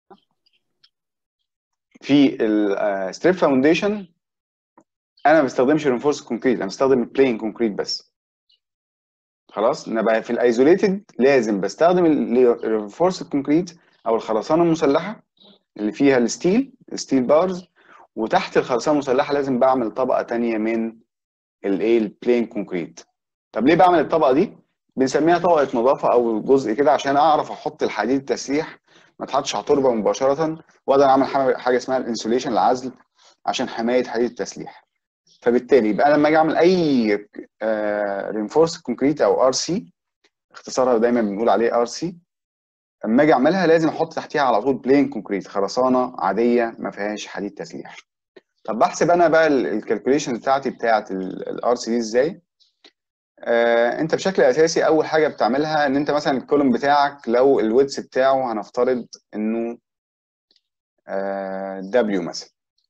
في الستريب فاونديشن انا ما بستخدمش رينفورسد كونكريت انا بستخدم البلين كونكريت بس خلاص انا في الايزوليتد لازم بستخدم الرينفورسد كونكريت او الخرسانه المسلحه اللي فيها الستيل الستيل بارز وتحت الخرسانه المسلحه لازم بعمل طبقه تانية من الايه البلين كونكريت طب ليه بعمل الطبقه دي بنسميها طبقه نظافه او جزء كده عشان اعرف احط الحديد التسليح ما تحطش على تربه مباشره واقدر اعمل حاجه اسمها الانسوليشن العزل عشان حمايه حديد التسليح فبالتالي يبقى لما اجي اعمل اي رينفورس كونكريت او ار سي اختصارها دايما بنقول عليه ار سي لما اجي اعملها لازم احط تحتيها على طول بلين كونكريت خرسانه عاديه ما فيهاش حديد تسليح طب بحسب انا بقى الكالكوليشن بتاعتي بتاعت الار سي دي ازاي آه انت بشكل اساسي اول حاجه بتعملها ان انت مثلا الكولوم بتاعك لو الويدث بتاعه هنفترض انه دبليو آه مثلا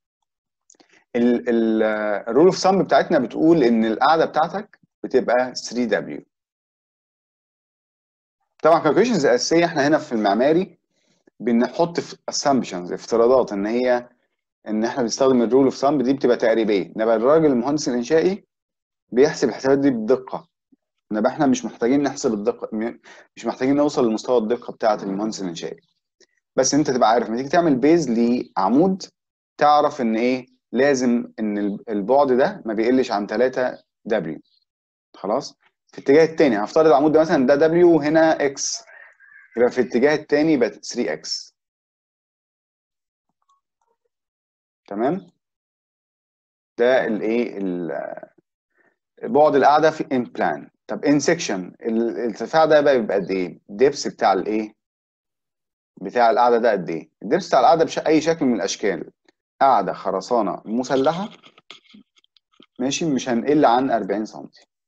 الرول اوف سم بتاعتنا بتقول ان القاعده بتاعتك بتبقى 3 دبليو طبعا الكالكوليشنز الاساسيه احنا هنا في المعماري بنحط في اسامبشنز افتراضات ان هي ان احنا بنستخدم الرول اوف سم دي بتبقى تقريبيه انما الراجل المهندس الانشائي بيحسب الحسابات دي بدقه انما احنا مش محتاجين نحسب الدقه مش محتاجين نوصل لمستوى الدقه بتاعه المهندس الانشائي بس انت تبقى عارف لما تيجي تعمل بيز لعمود تعرف ان ايه لازم ان البعد ده ما بيقلش عن 3 دبليو خلاص في الاتجاه الثاني هفترض العمود ده مثلا ده دبليو هنا اكس يبقى في الاتجاه الثاني يبقى 3 اكس تمام ده الايه بعد القاعده في ان بلان طب ان سيكشن الارتفاع ده بقى بيبقى قد ايه الدبس بتاع الايه بتاع القاعده ده قد ايه الدبس بتاع القاعده باي شكل من الاشكال قاعده خرسانه مسلحه ماشي مش هنقل عن 40 سم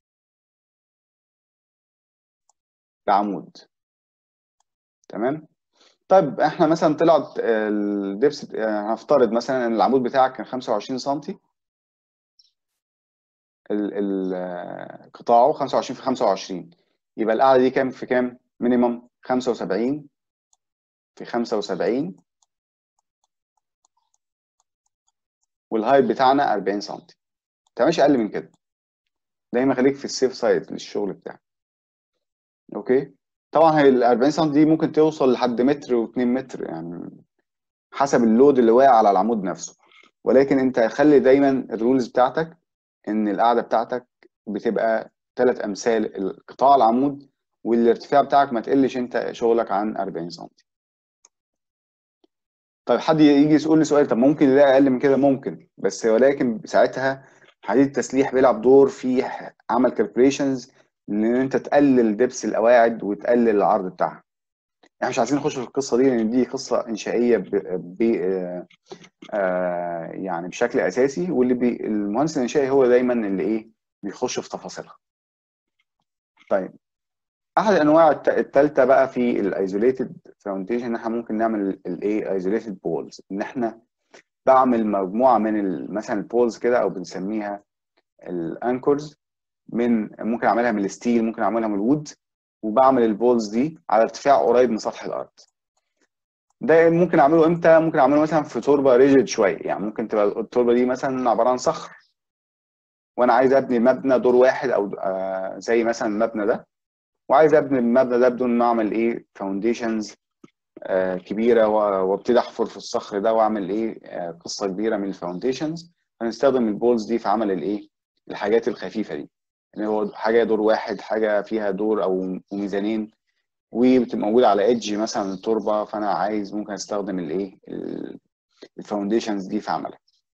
بعمود تمام طيب احنا مثلا طلعت الدبس هنفترض مثلا ان العمود بتاعك كان 25 سم قطاعه 25 في 25 يبقى القاعده دي كام في كام مينيمم 75 في 75 والهايت بتاعنا 40 سم تعملش اقل من كده دايما خليك في السيف سايد للشغل بتاعك اوكي طبعا هي ال 40 سم دي ممكن توصل لحد متر و2 متر يعني حسب اللود اللي واقع على العمود نفسه ولكن انت خلي دايما الرولز بتاعتك ان القاعده بتاعتك بتبقى ثلاث امثال قطاع العمود والارتفاع بتاعك ما تقلش انت شغلك عن 40 سم طيب حد يجي يقول لي سؤال طب ممكن يلاقي اقل من كده ممكن بس ولكن ساعتها حديد التسليح بيلعب دور في عمل كالكوليشنز ان انت تقلل دبس القواعد وتقلل العرض بتاعها احنا مش عايزين نخش في القصه دي لان دي قصه انشائيه ب... ب... آه... آه... يعني بشكل اساسي واللي بي... المهندس الانشائي هو دايما اللي ايه بيخش في تفاصيلها طيب احد الانواع الثالثه بقى في الايزوليتد فاونديشن ان احنا ممكن نعمل الايه ايزوليتد بولز ان احنا بعمل مجموعه من مثلا البولز كده او بنسميها الانكورز من ممكن اعملها من الستيل ممكن اعملها من الوود وبعمل البولز دي على ارتفاع قريب من سطح الارض ده ممكن اعمله امتى ممكن اعمله مثلا في تربه ريجيد شويه يعني ممكن تبقى التربه دي مثلا عباره عن صخر وانا عايز ابني مبنى دور واحد او آه زي مثلا المبنى ده وعايز ابني المبنى ده بدون ما اعمل ايه فاونديشنز آه كبيره وابتدي احفر في الصخر ده واعمل ايه آه قصه كبيره من الفاونديشنز هنستخدم البولز دي في عمل الايه الحاجات الخفيفه دي اللي هو حاجه دور واحد حاجه فيها دور او ميزانين وبتبقى موجوده على ايدج مثلا التربه فانا عايز ممكن استخدم الايه الفاونديشنز دي في عملها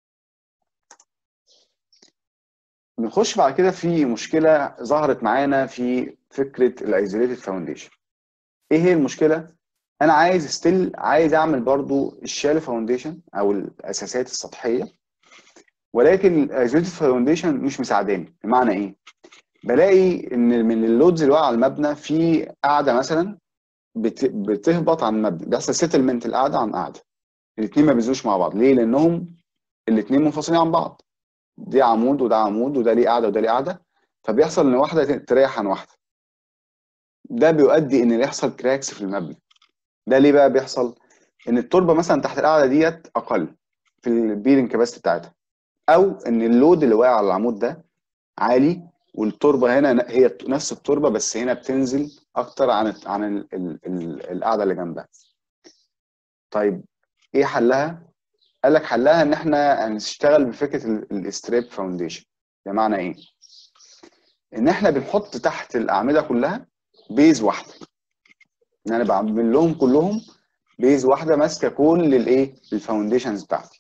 بنخش بعد كده في مشكله ظهرت معانا في فكره الايزوليتد فاونديشن ايه هي المشكله انا عايز ستيل عايز اعمل برضو الشال فاونديشن او الاساسات السطحيه ولكن الايزوليتد فاونديشن مش مساعداني بمعنى ايه بلاقي ان من اللودز اللي واقعه على المبنى في قاعده مثلا بت... بتهبط عن المبنى بيحصل سيتلمنت القاعده عن قاعده الاثنين ما بينزلوش مع بعض ليه لانهم الاثنين منفصلين عن بعض دي عمود وده عمود وده ليه قاعده وده ليه قاعده فبيحصل ان واحده تريح عن واحده ده بيؤدي ان يحصل كراكس في المبنى ده ليه بقى بيحصل ان التربه مثلا تحت القاعده ديت اقل في البيرنج كباستي بتاعتها او ان اللود اللي واقع على العمود ده عالي والتربه هنا هي نفس التربه بس هنا بتنزل اكتر عن عن ال ال ال القاعده اللي جنبها طيب ايه حلها قال لك حلها ان احنا هنشتغل بفكره الاستريب فاونديشن بمعنى ايه ان احنا بنحط تحت الاعمده كلها بيز واحده ان انا بعمل لهم كلهم بيز واحده ماسكه كل الايه الفاونديشنز بتاعتي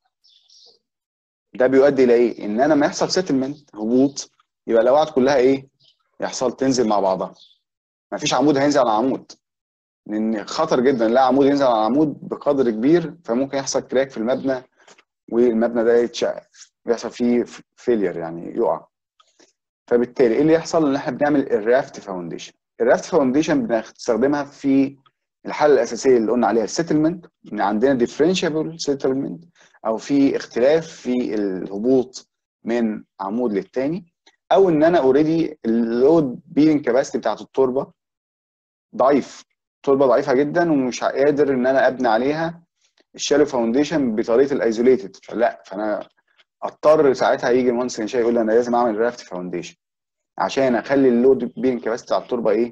ده بيؤدي الى ايه ان انا ما يحصل سيتلمنت هبوط يبقى القواعد كلها ايه يحصل تنزل مع بعضها ما فيش عمود هينزل على عمود لان خطر جدا لا عمود ينزل على عمود بقدر كبير فممكن يحصل كراك في المبنى والمبنى ده يتشقق يحصل فيه فيلير يعني يقع فبالتالي ايه اللي يحصل ان احنا بنعمل الرافت فاونديشن الرافت فاونديشن بنستخدمها في الحاله الاساسيه اللي قلنا عليها السيتلمنت ان عندنا ديفرنشابل سيتلمنت او في اختلاف في الهبوط من عمود للتاني او ان انا اوريدي اللود بيرنج كاباسيتي بتاعت التربه ضعيف التربه ضعيفه جدا ومش قادر ان انا ابني عليها الشالو فاونديشن بطريقه الايزوليتد فلا فانا اضطر ساعتها يجي المهندس الانشائي يقول لي انا لازم اعمل رافت فاونديشن عشان اخلي اللود بيرنج كاباسيتي بتاع التربه ايه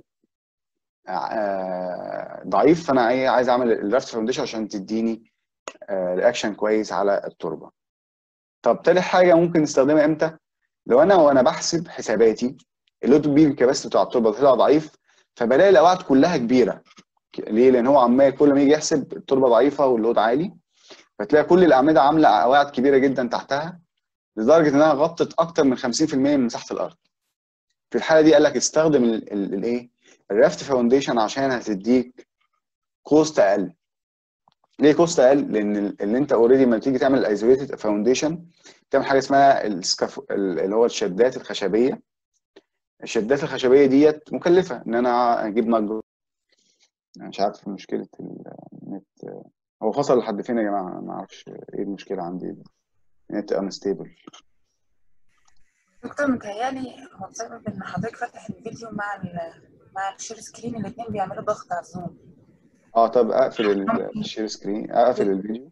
آه ضعيف فانا ايه عايز اعمل الرافت فاونديشن عشان تديني آه رياكشن كويس على التربه طب تالت حاجه ممكن نستخدمها امتى لو انا وانا بحسب حساباتي اللود بيرنج كاباسيتي بتاع التربه طلع ضعيف فبلاقي القواعد كلها كبيره ليه؟ لان هو عمال كل ما يجي يحسب التربه ضعيفه واللود عالي فتلاقي كل الاعمده عامله قواعد كبيره جدا تحتها لدرجه انها غطت اكتر من 50% من مساحه الارض. في الحاله دي قال لك استخدم الايه؟ الرافت فاونديشن عشان هتديك كوست اقل. ليه كوست اقل؟ لان اللي انت اوريدي لما تيجي تعمل الايزوليتد فاونديشن تعمل حاجه اسمها السكاف اللي هو الشدات الخشبيه. الشدات الخشبيه ديت مكلفه ان انا اجيب نجار مش عارف مشكلة النت هو فصل لحد فين يا جماعة ما اعرفش ايه المشكلة عندي النت انستيبل دكتور متهيألي هو بسبب ان حضرتك فاتح الفيديو مع ال مع الشير سكرين الاتنين بيعملوا ضغط على الزوم اه طب اقفل الشير سكرين اقفل الفيديو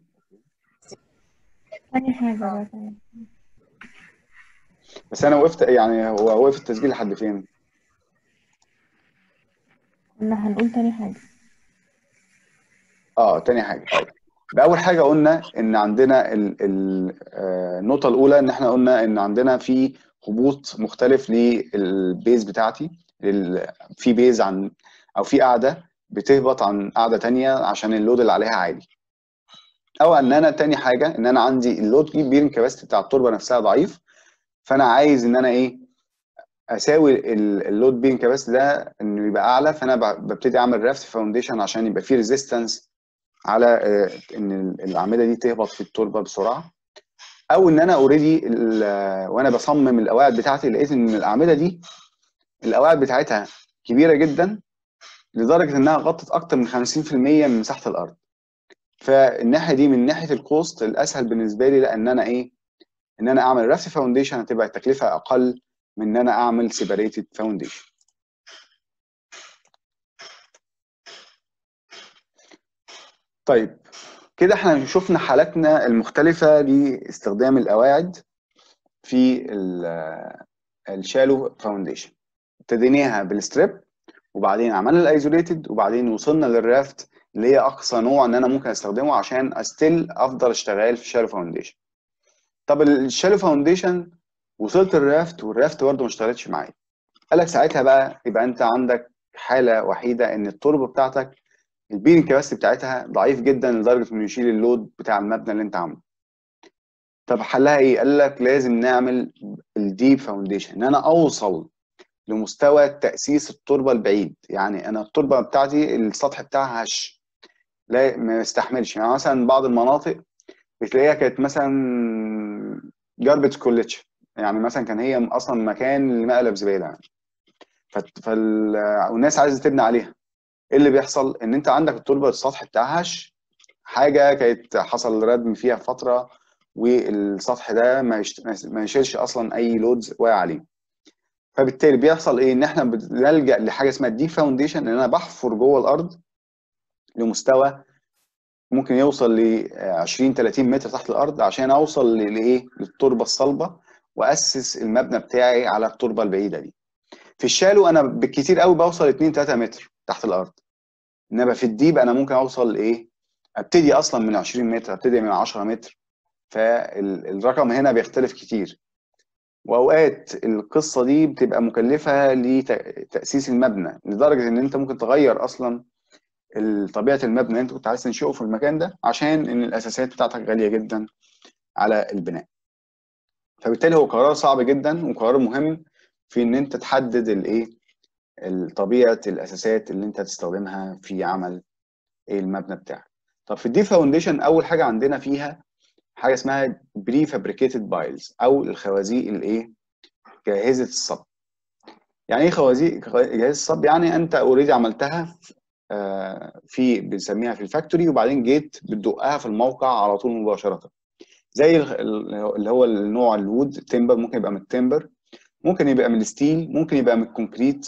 تاني حاجة بقى تاني. بس انا وقفت يعني هو وقف التسجيل لحد فين؟ كنا هنقول تاني حاجة اه تاني حاجه طيب بأول حاجه قلنا ان عندنا ال- ال- آه، النقطه الاولى ان احنا قلنا ان عندنا في هبوط مختلف للبيز بتاعتي ال- في بيز عن او في قاعده بتهبط عن قاعده تانية عشان اللود اللي عليها عالي او ان انا تاني حاجه ان انا عندي اللود بيرنج كاباسيتي بتاع التربه نفسها ضعيف فانا عايز ان انا ايه اساوي ال- اللود بيرنج كاباسيتي ده انه يبقى اعلى فانا ب- ببتدي اعمل رافت فاونديشن عشان يبقى في ريزيستنس على آه، ان ال- الاعمده دي تهبط في التربه بسرعه او ان انا اوريدي وانا بصمم القواعد بتاعتي لقيت ان الاعمده دي القواعد بتاعتها كبيره جدا لدرجه انها غطت اكتر من 50% من مساحه الارض فالناحيه دي من ناحيه الكوست الاسهل بالنسبه لي لا ان انا ايه ان انا اعمل رافت فاونديشن هتبقى التكلفه اقل من ان انا اعمل سيبريتد فاونديشن طيب كده احنا شفنا حالاتنا المختلفه لاستخدام القواعد في ال- الشالو فاونديشن ابتديناها بالستريب وبعدين عملنا الايزوليتد وبعدين وصلنا للرافت اللي هي اقصى نوع ان انا ممكن استخدمه عشان استيل افضل اشتغل في الشالو فاونديشن طب الشالو فاونديشن وصلت الرافت والرافت برضه ما اشتغلتش معايا قال لك ساعتها بقى يبقى انت عندك حاله وحيده ان التربه بتاعتك البيرنج كباستي بتاعتها ضعيف جدا لدرجه انه يشيل اللود بتاع المبنى اللي انت عامله طب حلها ايه قال لك لازم نعمل الديب فاونديشن ان انا اوصل لمستوى تاسيس التربه البعيد يعني انا التربه بتاعتي السطح بتاعها هش لا ما يستحملش يعني مثلا بعض المناطق بتلاقيها كانت مثلا جاربج كوليتش يعني مثلا كان هي اصلا مكان لمقلب زباله يعني فت- فال... والناس عايزه تبني عليها ايه اللي بيحصل ان انت عندك التربه السطح بتاعها هش حاجه كانت حصل ردم فيها فتره والسطح ده ما يشت... ما يشيلش اصلا اي لودز واقع عليه فبالتالي بيحصل ايه ان احنا بنلجا لحاجه اسمها الديب فاونديشن ان انا بحفر جوه الارض لمستوى ممكن يوصل ل 20 30 متر تحت الارض عشان اوصل ل- لايه للتربه الصلبه واسس المبنى بتاعي على التربه البعيده دي في الشالو انا بالكتير قوي بوصل 2 3 متر تحت الارض انما في الديب انا ممكن اوصل لايه ابتدي اصلا من 20 متر ابتدي من 10 متر فالرقم هنا بيختلف كتير واوقات القصه دي بتبقى مكلفه لتاسيس المبنى لدرجه ان انت ممكن تغير اصلا ال- طبيعه المبنى اللي انت كنت عايز تنشئه في المكان ده عشان ان الاساسات بتاعتك غاليه جدا على البناء فبالتالي هو قرار صعب جدا وقرار مهم في ان انت تحدد الايه ال- طبيعه الاساسات اللي انت هتستخدمها في عمل ايه المبنى بتاعك طب في الدي فاونديشن اول حاجه عندنا فيها حاجه اسمها بري فابريكيتد بايلز او الخوازيق الايه جاهزه الصب يعني ايه خوازيق جاهزه الصب يعني انت اوريدي عملتها آه، في بنسميها في الفاكتوري وبعدين جيت بتدقها في الموقع على طول مباشره زي ال- ال- اللي هو النوع الوود تمبر ممكن يبقى من التمبر ممكن يبقى من الستيل ممكن يبقى من الكونكريت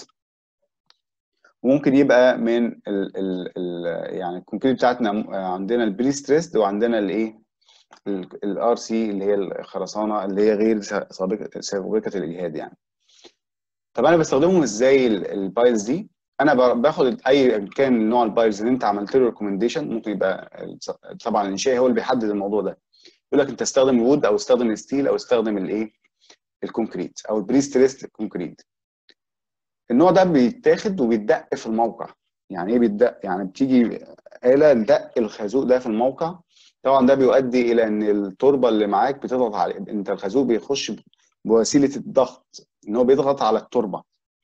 وممكن يبقى من ال ال ال يعني الكونكريت بتاعتنا م- عندنا البري ستريسد وعندنا الايه الار سي اللي هي الخرسانه اللي هي غير سابقه سابقه الاجهاد يعني طب انا بستخدمهم ازاي ال- البايلز دي انا ب- باخد اي كان نوع البايلز اللي انت عملت له ريكومنديشن ممكن يبقى ال- طبعا الانشائي هو اللي بيحدد الموضوع ده يقول لك انت استخدم الوود او استخدم الستيل او استخدم الايه الكونكريت او البري ستريسد كونكريت النوع ده بيتاخد وبيتدق في الموقع يعني ايه بيتدق يعني بتيجي آلة دق الخازوق ده في الموقع طبعا ده بيؤدي الى ان التربه اللي معاك بتضغط على انت الخازوق بيخش بوسيله الضغط ان هو بيضغط على التربه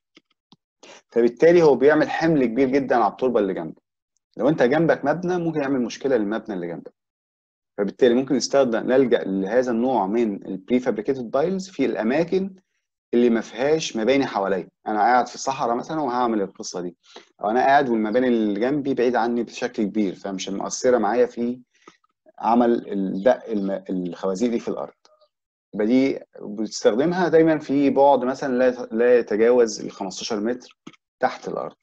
فبالتالي هو بيعمل حمل كبير جدا على التربه اللي جنبك لو انت جنبك مبنى ممكن يعمل مشكله للمبنى اللي جنبك فبالتالي ممكن نستخدم نلجا لهذا النوع من البري فابريكيتد بايلز في الاماكن اللي ما فيهاش مباني حواليا انا قاعد في الصحراء مثلا وهعمل القصه دي او انا قاعد والمباني اللي جنبي بعيد عني بشكل كبير فمش مؤثره معايا في عمل الدق الم- الخوازيق دي في الارض يبقى دي بتستخدمها دايما في بعد مثلا لا لا يتجاوز ال 15 متر تحت الارض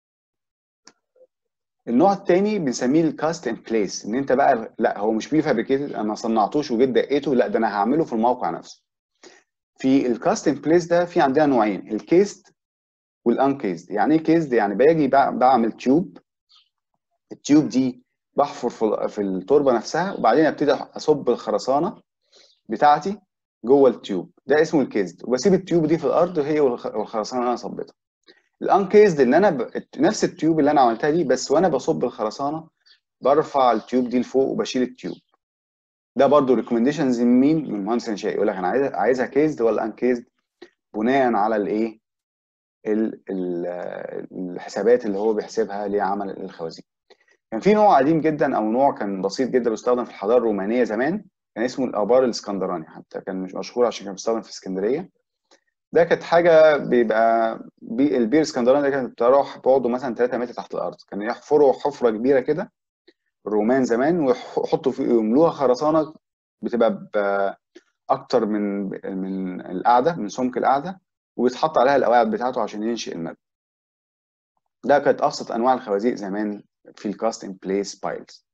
النوع الثاني بنسميه الكاست ان بليس ان انت بقى لا هو مش بري فابريكيتد انا ما صنعتوش وجيت دقيته لا ده انا هعمله في الموقع نفسه في الكاست ان بليس ده في عندنا نوعين الكيست والانكيزد يعني ايه كيزد يعني باجي بع- بعمل تيوب التيوب دي بحفر في في التربه نفسها وبعدين ابتدي اصب الخرسانه بتاعتي جوه التيوب ده اسمه الكيزد وبسيب التيوب دي في الارض هي والخ- والخرسانه اللي انا صبيتها الانكيزد ان انا ب... نفس التيوب اللي انا عملتها دي بس وانا بصب الخرسانه برفع التيوب دي لفوق وبشيل التيوب ده برضو ريكومنديشنز من مين من مهندس انشائي يقول لك انا عايز عايزها كيزد ولا انكيزد بناء على الايه ال- ال- الحسابات اللي هو بيحسبها لعمل الخوازيق كان في نوع قديم جدا او نوع كان بسيط جدا بيستخدم في الحضاره الرومانيه زمان كان اسمه الابار الاسكندراني حتى كان مش مشهور عشان كان بيستخدم في اسكندريه ده كانت حاجه بيبقى بي البير الاسكندراني ده كانت بتروح بعده مثلا 3 متر تحت الارض كانوا يحفروا حفره كبيره كده الرومان زمان ويحطوا فيه يملوها خرسانه بتبقى ب- اكتر من من القاعده من سمك القاعده وبيتحط عليها القواعد بتاعته عشان ينشئ المبنى ده كانت ابسط انواع الخوازيق زمان في الكاست ان بليس بايلز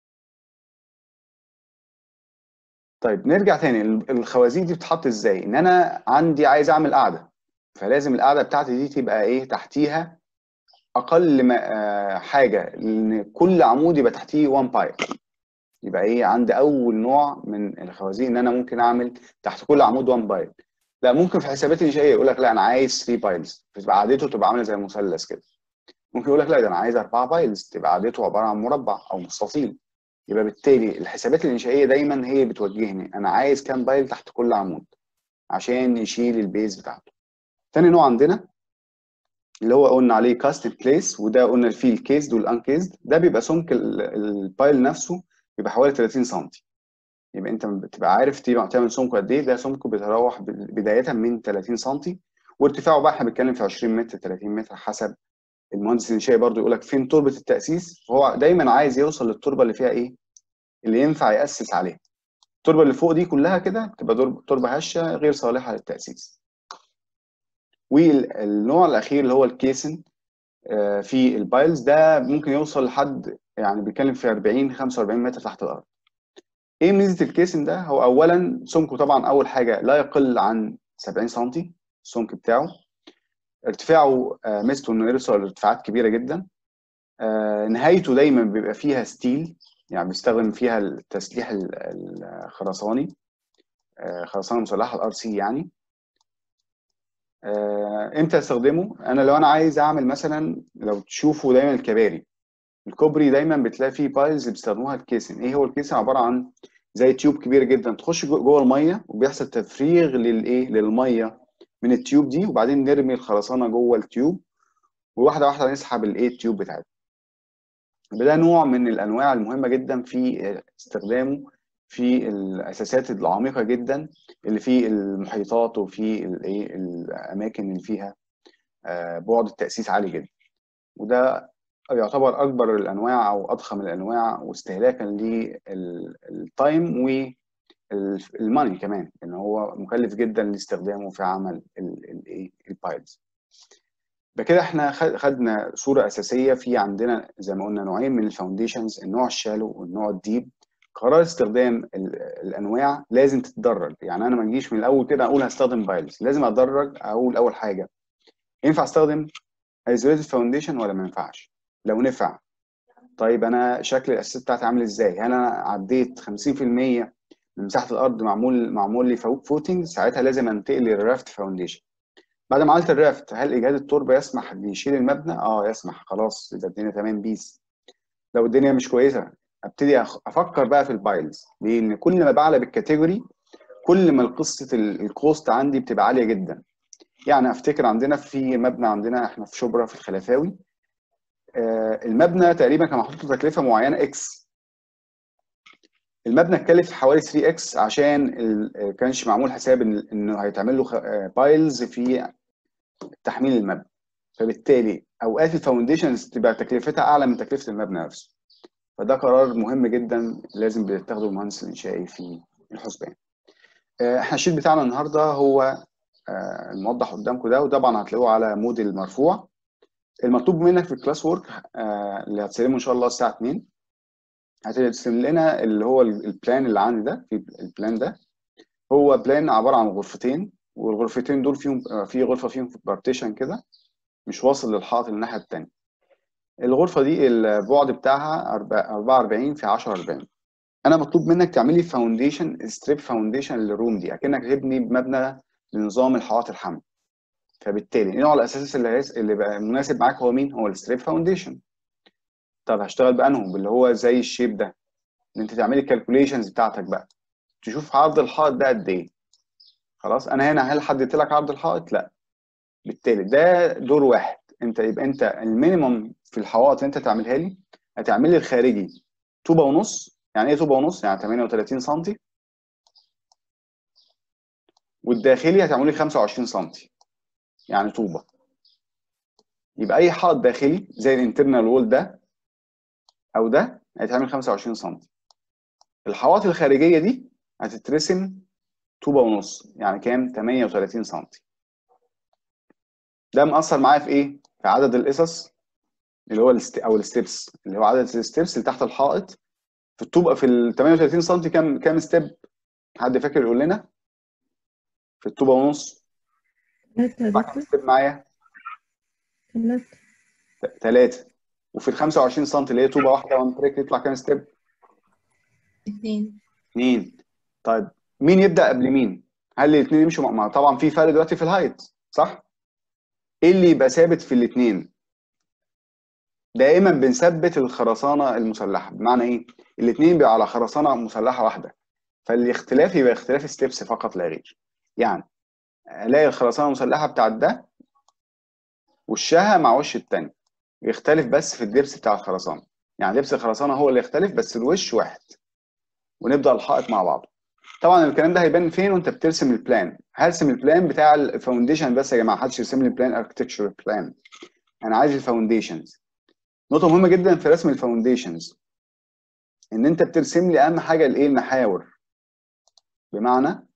طيب نرجع تاني ال- الخوازيق دي بتتحط ازاي ان انا عندي عايز اعمل قاعده فلازم القاعده بتاعتي دي تبقى ايه تحتيها اقل ما آه، حاجه ان كل عمود يبقى تحتيه 1 بايل يبقى ايه عندي اول نوع من الخوازيق ان انا ممكن اعمل تحت كل عمود 1 بايل لا ممكن في حسابات الانشائيه يقول لك لا انا عايز 3 بايلز فتبقى قاعدته تبقى عامله زي المثلث كده ممكن يقول لك لا ده انا عايز 4 بايلز تبقى قاعدته عباره عن مربع او مستطيل يبقى بالتالي الحسابات الانشائيه دايما هي بتوجهني انا عايز كام بايل تحت كل عمود عشان يشيل البيز بتاعته تاني نوع عندنا اللي هو قلنا عليه كاست بليس وده قلنا فيه الكيسد والانكيسد ده بيبقى سمك ال- البايل نفسه بيبقى حوالي 30 سم يبقى انت بتبقى عارف تبقى تعمل سمكه قد ايه ده سمكه بيتراوح ب- بدايه من 30 سم وارتفاعه بقى احنا بنتكلم في 20 متر 30 متر حسب المهندس الانشائي برضو يقول لك فين تربه التاسيس فهو دايما عايز يوصل للتربه اللي فيها ايه اللي ينفع ياسس عليها التربه اللي فوق دي كلها كده بتبقى درب- تربه هشه غير صالحه للتاسيس والنوع الاخير اللي هو الكيسن آه، في البايلز ده ممكن يوصل لحد يعني بيتكلم في 40 45 متر تحت الارض ايه ميزه الكيسن ده هو اولا سمكه طبعا اول حاجه لا يقل عن 70 سم السمك بتاعه ارتفاعه آه، ميزته انه يوصل لارتفاعات كبيره جدا آه، نهايته دايما بيبقى فيها ستيل يعني بيستخدم فيها التسليح ال- الخرساني آه، خرسانه مسلحه الار سي يعني آه، امتى استخدمه انا لو انا عايز اعمل مثلا لو تشوفوا دايما الكباري الكوبري دايما بتلاقي فيه بايلز اللي بيستخدموها الكيسن ايه هو الكيسن عباره عن زي تيوب كبير جدا تخش جو- جوه الميه وبيحصل تفريغ للايه للميه من التيوب دي وبعدين نرمي الخرسانه جوه التيوب وواحده واحده نسحب الايه التيوب بتاعتها ده نوع من الانواع المهمه جدا في استخدامه في الاساسات العميقه جدا اللي في المحيطات وفي الايه الاماكن اللي فيها آه، بعد التاسيس عالي جدا وده يعتبر اكبر الانواع او اضخم الانواع واستهلاكا للتايم والماني كمان ان هو مكلف جدا لاستخدامه في عمل الايه البايلز بكده احنا خد- خدنا صوره اساسيه في عندنا زي ما قلنا نوعين من الفاونديشنز النوع الشالو والنوع الديب قرار استخدام ال- الانواع لازم تتدرج يعني انا ما اجيش من الاول كده اقول هستخدم بايلز لازم اتدرج اقول اول حاجه ينفع استخدم ايزوليتد فاونديشن ولا ما ينفعش لو نفع طيب انا شكل الاساس بتاعتي عامل ازاي هل انا عديت 50% من مساحه الارض معمول معمول لي فوتنج ساعتها لازم انتقل للرافت فاونديشن بعد ما عملت الرافت هل اجهاد التربه يسمح بيشيل المبنى اه يسمح خلاص اذا الدنيا تمام بيس لو الدنيا مش كويسه ابتدي أخ- افكر بقى في البايلز ليه؟ لان كل ما بعلى بالكاتيجوري كل ما قصه ال- الكوست عندي بتبقى عاليه جدا يعني افتكر عندنا في مبنى عندنا احنا في شبرا في الخلفاوي آه، المبنى تقريبا كان محطوط له تكلفه معينه اكس المبنى اتكلف حوالي 3 اكس عشان ال- كانش معمول حساب إن- انه هيتعمل له بايلز في تحميل المبنى فبالتالي اوقات الفاونديشنز تبقى تكلفتها اعلى من تكلفه المبنى نفسه فده قرار مهم جدا لازم بيتخذه المهندس الانشائي في الحسبان آه، احنا الشيت بتاعنا النهارده هو آه، الموضح قدامكم ده وطبعا هتلاقوه على موديل مرفوع المطلوب منك في الكلاس وورك آه، اللي هتسلمه ان شاء الله الساعه 2 هترسم لنا اللي هو ال- البلان اللي عندي ده في البلان ده هو بلان عباره عن غرفتين والغرفتين دول فيهم آه، في غرفه فيهم بارتيشن كده مش واصل للحائط الناحيه التانيه الغرفه دي البعد بتاعها 44 في 10 40 انا مطلوب منك تعملي فاونديشن ستريب فاونديشن للروم دي اكنك تبني مبنى لنظام الحائط الحمل فبالتالي نوع الاساس اللي هيس... اللي بقى مناسب معاك هو مين هو الستريب فاونديشن طب هشتغل بانهم باللي هو زي الشيب ده ان انت تعملي الكالكوليشنز بتاعتك بقى تشوف عرض الحائط ده قد ايه خلاص انا هنا هل حددت لك عرض الحائط لا بالتالي ده دور واحد انت يبقى انت المينيمم في الحوائط اللي انت تعملها لي هتعمل لي الخارجي طوبه ونص يعني ايه طوبه ونص يعني 38 سم والداخلي هتعمل لي 25 سم يعني طوبه يبقى اي حائط داخلي زي الانترنال وول ده او ده هيتعمل 25 سم الحوائط الخارجيه دي هتترسم طوبه ونص يعني كام 38 سم ده مأثر معايا في ايه في عدد القصص اللي هو الست... او الستبس اللي هو عدد الستبس اللي تحت الحائط في الطوبه في ال 38 سم كام كام ستيب حد فاكر يقول لنا في الطوبه ونص ثلاثة يا يطلع كام دكتور ستيب معايا ثلاثة ثلاثه وفي ال 25 سم اللي هي طوبه واحده وان تريك يطلع كام ستيب اثنين اثنين طيب مين يبدا قبل مين هل الاثنين يمشوا مع مع- طبعا في فرق دلوقتي في الهايت صح ايه اللي يبقى ثابت في الاثنين دائما بنثبت الخرسانه المسلحه بمعنى ايه الاثنين بيبقوا على خرسانه مسلحه واحده فالاختلاف يبقى اختلاف ستيبس فقط لا غير يعني الاقي الخرسانه المسلحه بتاعت ده وشها مع وش التاني يختلف بس في الدبس بتاع الخرسانه يعني دبس الخرسانه هو اللي يختلف بس الوش واحد ونبدا الحائط مع بعض طبعا الكلام ده هيبان فين وانت بترسم البلان هرسم البلان بتاع الفاونديشن بس يا جماعه محدش يرسم لي بلان اركتكتشر بلان انا عايز الفاونديشنز نقطه مهمه جدا في رسم الفاونديشنز ان انت بترسم لي اهم حاجه الايه المحاور بمعنى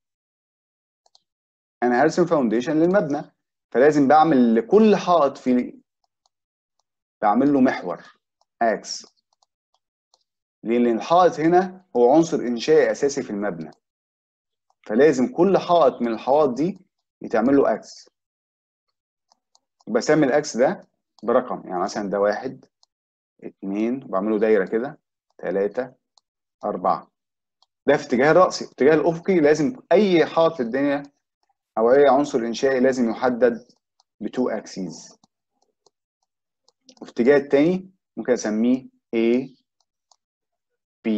انا هرسم فاونديشن للمبنى فلازم بعمل لكل حائط في بعمل له محور اكس ليه؟ لان الحائط هنا هو عنصر انشائي اساسي في المبنى فلازم كل حائط من الحوائط دي يتعمل له اكس وبسمي الاكس ده برقم يعني مثلا ده واحد اتنين وبعمله دايره كده تلاته اربعه ده في اتجاه الرأسي في اتجاه الافقي لازم اي حائط في الدنيا او اي عنصر انشائي لازم يحدد بتو اكسيز وفي اتجاه التاني ممكن اسميه A B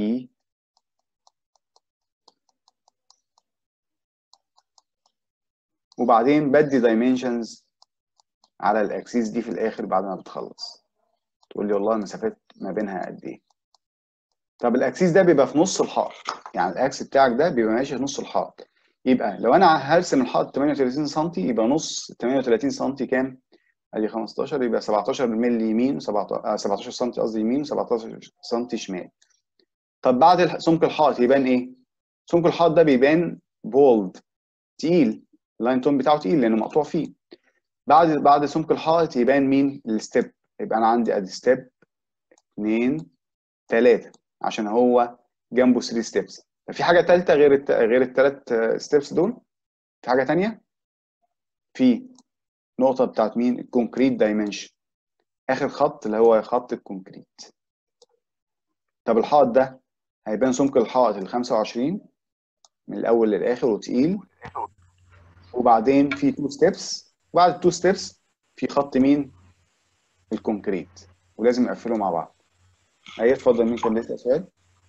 وبعدين بدي dimensions على الاكسيس دي في الاخر بعد ما بتخلص تقول لي والله المسافات ما بينها قد ايه طب الاكسيس ده بيبقى في نص الحائط يعني الاكس بتاعك ده بيبقى ماشي في نص الحائط يبقى لو انا هرسم الحائط 38 سم يبقى نص 38 سم كام؟ ادي 15 يبقى 17 مللي يمين و17 17 سم قصدي يمين و17 سم شمال طب بعد الح- سمك الحائط يبان ايه؟ سمك الحائط ده بيبان بولد تقيل اللاين تون بتاعه تقيل لانه مقطوع فيه بعد بعد سمك الحائط يبان مين؟ الستيب يبقى انا عندي ادي ستيب 2 3 عشان هو جنبه 3 ستيبس في حاجه ثالثه غير الت... غير الثلاث ستيبس دول في حاجه ثانيه في نقطه بتاعت مين الكونكريت دايمنشن اخر خط اللي هو خط الكونكريت طب الحائط ده هيبان سمك الحائط ال 25 من الاول للاخر وتقيل وبعدين في تو ستيبس بعد التو ستيبس في خط مين الكونكريت ولازم نقفله مع بعض ايه اتفضل مين كان بيسال سؤال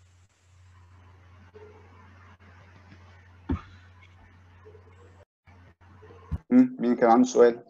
مم، مين كان عنده سؤال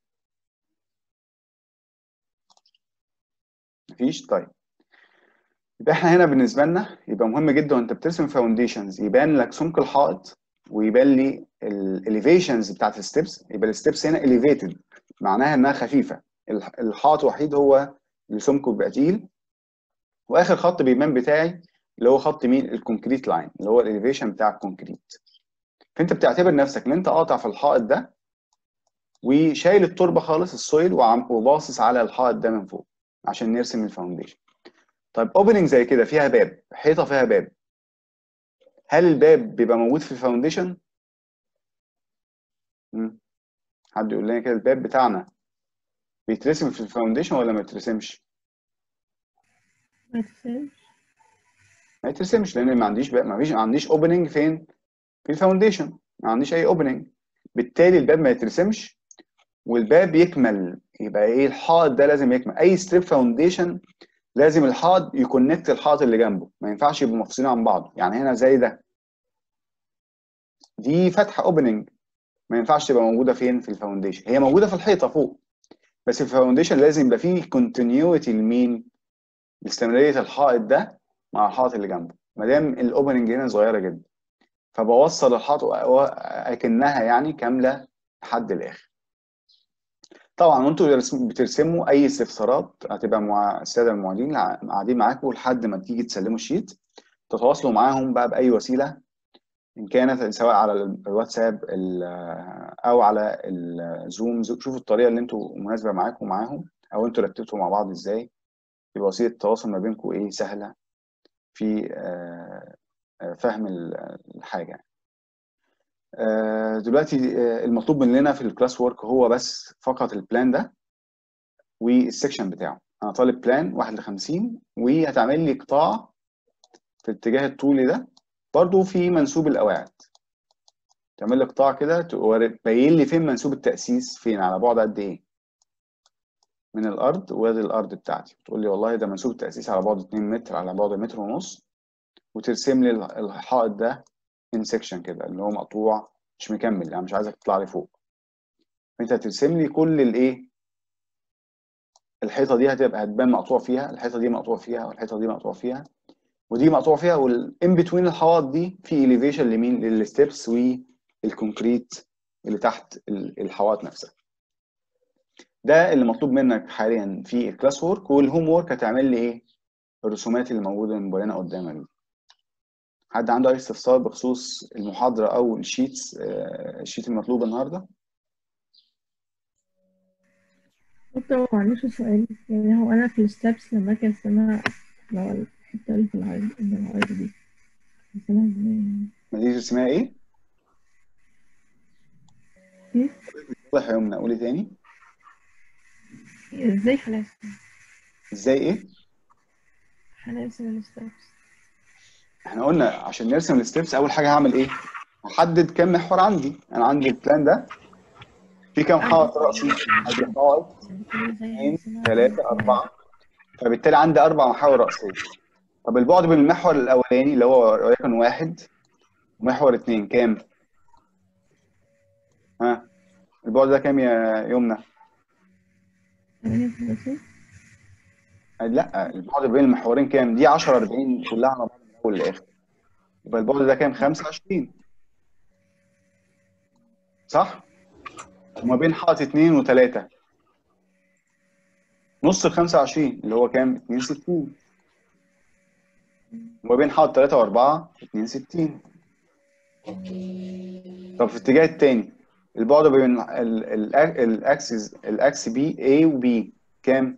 مفيش طيب يبقى احنا هنا بالنسبه لنا يبقى مهم جدا وانت بترسم فاونديشنز يبان لك سمك الحائط ويبان لي الاليفيشنز بتاعت الستبس يبقى الستبس هنا اليفيتد معناها انها خفيفه الح- الحائط الوحيد هو اللي سمكه بيبقى تقيل واخر خط بيبان بتاعي اللي هو خط مين الكونكريت لاين اللي هو الاليفيشن بتاع الكونكريت فانت بتعتبر نفسك ان انت قاطع في الحائط ده وشايل التربه خالص السويل وعم وباصص على الحائط ده من فوق عشان نرسم الفاونديشن طيب اوبننج زي كده فيها باب حيطه فيها باب هل الباب بيبقى موجود في الفاونديشن مم. حد يقول لنا كده الباب بتاعنا بيترسم في الفاونديشن ولا ما يترسمش؟ ما تفهمش ما يترسمش لان ما عنديش بقى ما فيش ما عنديش اوبننج فين؟ في الفاونديشن ما عنديش اي اوبننج بالتالي الباب ما يترسمش والباب يكمل يبقى ايه الحائط ده لازم يكمل اي ستريب فاونديشن لازم الحائط يكونكت الحائط اللي جنبه ما ينفعش يبقوا مفصولين عن بعض يعني هنا زي ده دي فتحه اوبننج ما ينفعش تبقى موجوده فين في الفاونديشن هي موجوده في الحيطه فوق بس الفاونديشن لازم يبقى فيه كونتينيوتي لمين لاستمراريه الحائط ده مع الحائط اللي جنبه ما دام الاوبننج هنا صغيره جدا فبوصل الحائط اكنها يعني كامله لحد الاخر طبعا وانتوا بترسموا اي استفسارات هتبقى مع الساده المعيدين قاعدين معاكم لحد ما تيجي تسلموا الشيت تتواصلوا معاهم بقى باي وسيله ان كانت سواء على الواتساب او على الزوم شوفوا الطريقه اللي انتوا مناسبه معاكم ومعاهم او انتوا رتبتوا مع بعض ازاي يبقى وسيله التواصل ما بينكم ايه سهله في فهم الحاجه دلوقتي المطلوب مننا في الكلاس وورك هو بس فقط البلان ده والسكشن بتاعه انا طالب بلان 1 ل 50 وهتعمل لي قطاع في الاتجاه الطولي ده برضو في منسوب القواعد تعمل لي قطاع كده تبين لي فين منسوب التأسيس فين على بعد قد ايه من الارض وادي الارض بتاعتي تقول لي والله ده منسوب التأسيس على بعد 2 متر على بعد متر ونص وترسم لي الحائط ده ان سيكشن كده اللي هو مقطوع مش مكمل يعني مش عايزك تطلع لي فوق انت ترسم لي كل الايه الحيطه دي هتبقى هتبان مقطوع فيها الحيطه دي مقطوع فيها والحيطه دي مقطوع فيها ودي مقطوع فيها والان بتوين الحوائط دي في اليفيشن لمين للستبس والكونكريت اللي تحت الحوائط نفسها ده اللي مطلوب منك حاليا في الكلاس وورك والهوم وورك هتعمل لي ايه الرسومات اللي موجوده مبينه قدامك دي حد عنده اي استفسار بخصوص المحاضره او الشيتس الشيت المطلوب النهارده دكتور معلش سؤال يعني هو انا في الستبس لما اجي ارسمها لو الحته اللي في العرض اللي العرض دي ارسمها ازاي ما دي اسمها ايه؟ ايه؟ واضح يا يمنى قولي تاني ازاي خلاص ازاي ايه؟ هنرسم الستبس احنا قلنا عشان نرسم الستبس اول حاجه هعمل ايه؟ هحدد كام محور عندي انا عندي البلان ده في كام حائط رأسي؟ عندي حائط اثنين ثلاثة أربعة فبالتالي عندي أربع محاور رأسية طب البعد بين المحور الأولاني اللي هو وليكن واحد ومحور اثنين كام؟ ها البعد ده كام يا يمنى؟ لا البعد بين المحورين كام؟ دي 10 40 كلها على بعض من الأول للآخر يبقى البعد ده كام؟ 25 صح؟ وما بين حائط اتنين وتلاتة نص ال 25 اللي هو كام؟ 62 وما بين حائط تلاتة وأربعة 62 طب في الاتجاه التاني البعد بين الأكسس الأكس بي A و B كام؟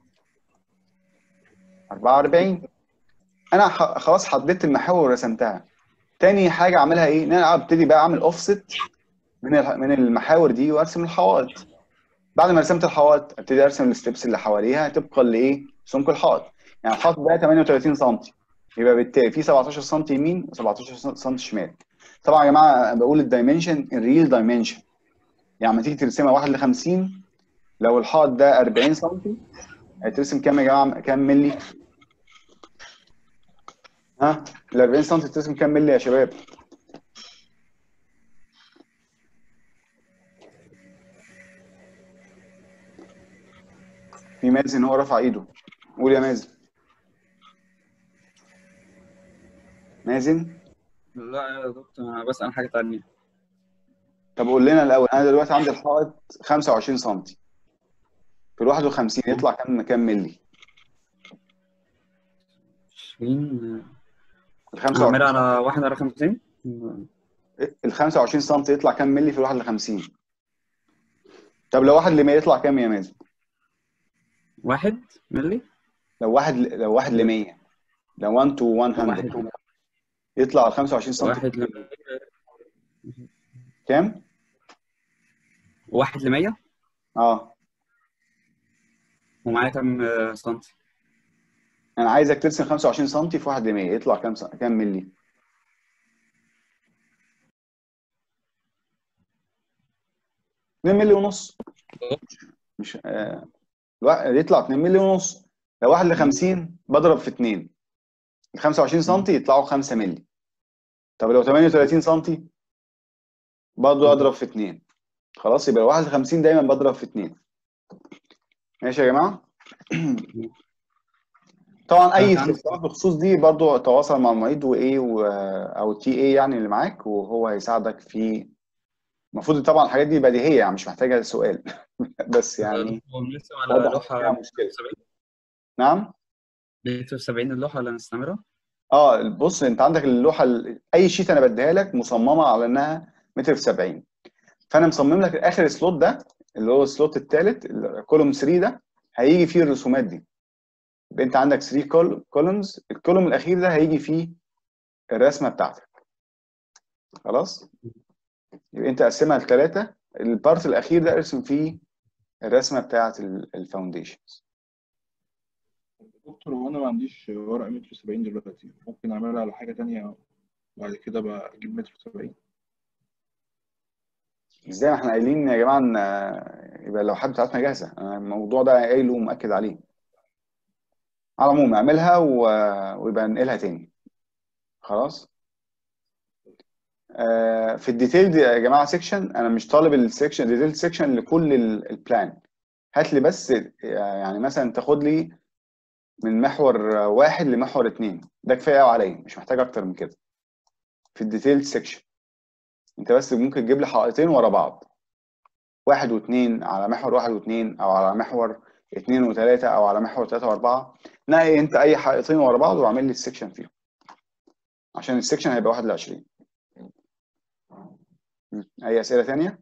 44 أنا خلاص حددت المحاور ورسمتها تاني حاجة أعملها إيه؟ إن أنا أبتدي بقى أعمل أوفست من من المحاور دي وارسم الحوائط بعد ما رسمت الحوائط ابتدي ارسم الستبس اللي حواليها طبقا لايه سمك الحائط يعني الحائط ده 38 سم يبقى بالتالي في 17 سم يمين و17 سم شمال طبعا يا جماعه بقول الدايمنشن الريل دايمنشن يعني لما تيجي ترسمها 1 ل 50 لو الحائط ده 40 سم هيترسم كام يا جماعه كام ملي ها ال 40 سم ترسم كام ملي يا شباب في مازن هو رفع ايده قول يا مازن مازن لا يا دكتور انا بسأل حاجة تانية طب قول لنا الاول انا دلوقتي عندي الحائط 25 سم في ال 51 يطلع كام كام ملي 20 ال هعملها 25 على واحد على 50 ال 25 سم يطلع كام ملي في ال 51 طب لو واحد ل 100 يطلع كام يا مازن واحد ملي لو واحد ل- لو واحد ل 100 لو 1 to 100 واحد يطلع ال 25 سم واحد ل كام؟ واحد ل 100 اه ومعايا كام آه، سنتي انا عايزك ترسم 25 سم في 1 ل 100 يطلع كام س- كام ملي اتنين ملي ونص مش آه... الوا- يطلع 2 ملي ونص لو 1 ل 50 بضرب في 2 ال 25 سم يطلعوا 5 ملي طب لو 38 سم برضه اضرب في 2 خلاص يبقى 1 ل 50 دايما بضرب في 2 ماشي يا جماعه طبعا اي كانت عندي استفسارات بخصوص دي برضو تواصل مع المعيد وايه و... او تي اي يعني اللي معاك وهو هيساعدك في المفروض طبعا الحاجات دي بديهيه يعني مش محتاجه سؤال بس يعني هو بنرسم على واضح إن لوحة فيها مشكله 70 نعم متر 70 اللوحة اللي هنستعملها اه بص انت عندك اللوحه ال- اي شيت انا بديها لك مصممه على انها متر في 70 فانا مصمم لك اخر سلوت ده اللي هو السلوت الثالث الكولوم 3 ده هيجي فيه الرسومات دي يبقى انت عندك 3 كولومز الكولوم الاخير ده هيجي فيه الرسمه بتاعتك خلاص يبقى انت قسمها لثلاثه البارت الاخير ده ارسم فيه الرسمه بتاعه الفاونديشنز دكتور هو انا ما عنديش ورقه متر 70 دلوقتي ممكن اعملها على حاجه تانية وبعد كده بقى اجيب متر 70 ازاي ما احنا قايلين يا جماعه ان يبقى اللوحات بتاعتنا جاهزه انا الموضوع ده قايله ومأكد عليه على العموم اعملها و... ويبقى ننقلها تاني خلاص آه، في الديتيل دي يا جماعه سيكشن انا مش طالب السيكشن ديتيل سيكشن لكل ال- البلان هات لي بس يعني مثلا تاخد لي من محور واحد لمحور اتنين ده كفايه قوي عليا مش محتاج اكتر من كده في الديتيل سيكشن انت بس ممكن تجيب لي حائطين ورا بعض واحد واثنين على محور واحد واثنين او على محور اثنين وثلاثة او على محور ثلاثة واربعة نقي انت اي حائطين ورا بعض واعمل لي السكشن فيهم عشان السكشن هيبقى واحد لعشرين م. اي اسئلة تانية؟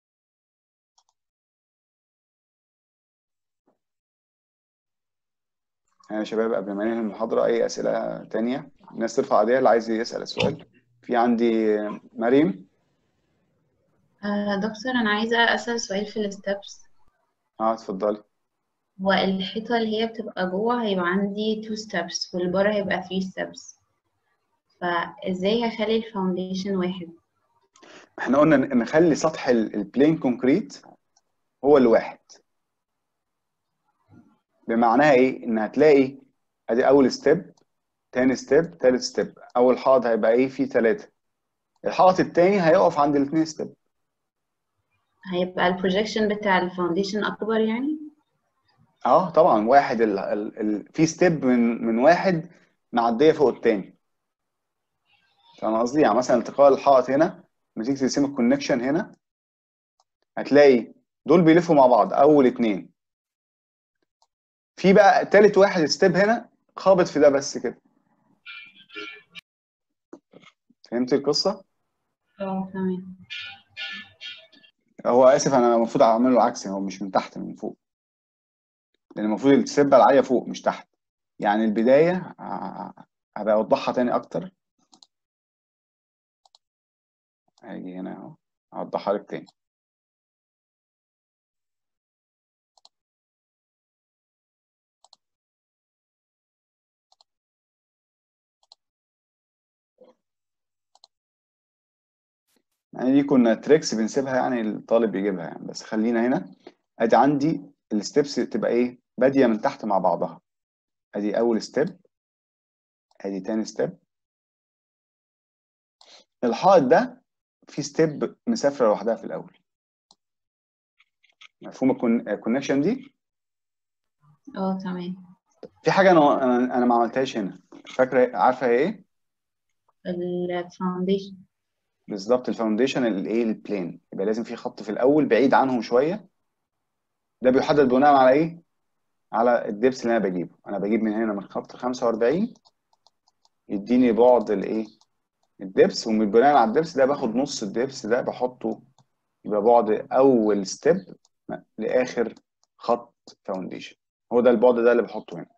يا شباب قبل ما ننهي المحاضرة اي اسئلة تانية الناس ترفع ايديها اللي عايز يسأل السؤال في عندي مريم آه دكتور أنا عايزة أسأل سؤال في الستبس اه اتفضلي هو الحيطة اللي هي بتبقى جوه هيبقى عندي two steps والبره هيبقى three steps فازاي هخلي الفاونديشن واحد احنا قلنا ن- نخلي سطح ال- البلين كونكريت هو الواحد بمعناها ايه ان هتلاقي ادي اول ستيب تاني ستيب تالت ستيب اول حائط هيبقى ايه فيه ثلاثة الحائط التاني هيقف عند الاثنين ستيب هيبقى البروجيكشن بتاع الفاونديشن أكبر يعني اه طبعا واحد ال... ال... ال... في ستيب من من واحد معديه فوق التاني فاهم قصدي يعني مثلا التقاء الحائط هنا لما تيجي ترسم الكونكشن هنا هتلاقي دول بيلفوا مع بعض اول اتنين في بقى تالت واحد ستيب هنا خابط في ده بس كده فهمت القصه اه تمام هو اسف انا المفروض اعمله عكسي هو مش من تحت من فوق لان المفروض السبه العاليه فوق مش تحت يعني البدايه ه- هبقى اوضحها تاني اكتر هاجي هنا اهو هوضحها لك تاني يعني دي كنا تريكس بنسيبها يعني الطالب يجيبها يعني بس خلينا هنا ادي عندي الستبس تبقى ايه باديه من تحت مع بعضها ادي اول ستيب ادي تاني ستيب الحائط ده في ستيب مسافره لوحدها في الاول مفهوم الكونكشن دي اه تمام في حاجه انا انا انا ما عملتهاش هنا فاكره عارفه هي ايه الفاونديشن بالظبط الفاونديشن الايه البلين يبقى لازم في خط في الاول بعيد عنهم شويه ده بيحدد بناء على ايه على الدبس اللي انا بجيبه انا بجيب من هنا من خط 45 يديني بعد الايه الدبس ومن بناء على الدبس ده باخد نص الدبس ده بحطه يبقى بعد اول ستيب لاخر خط فاونديشن هو ده البعد ده اللي بحطه هنا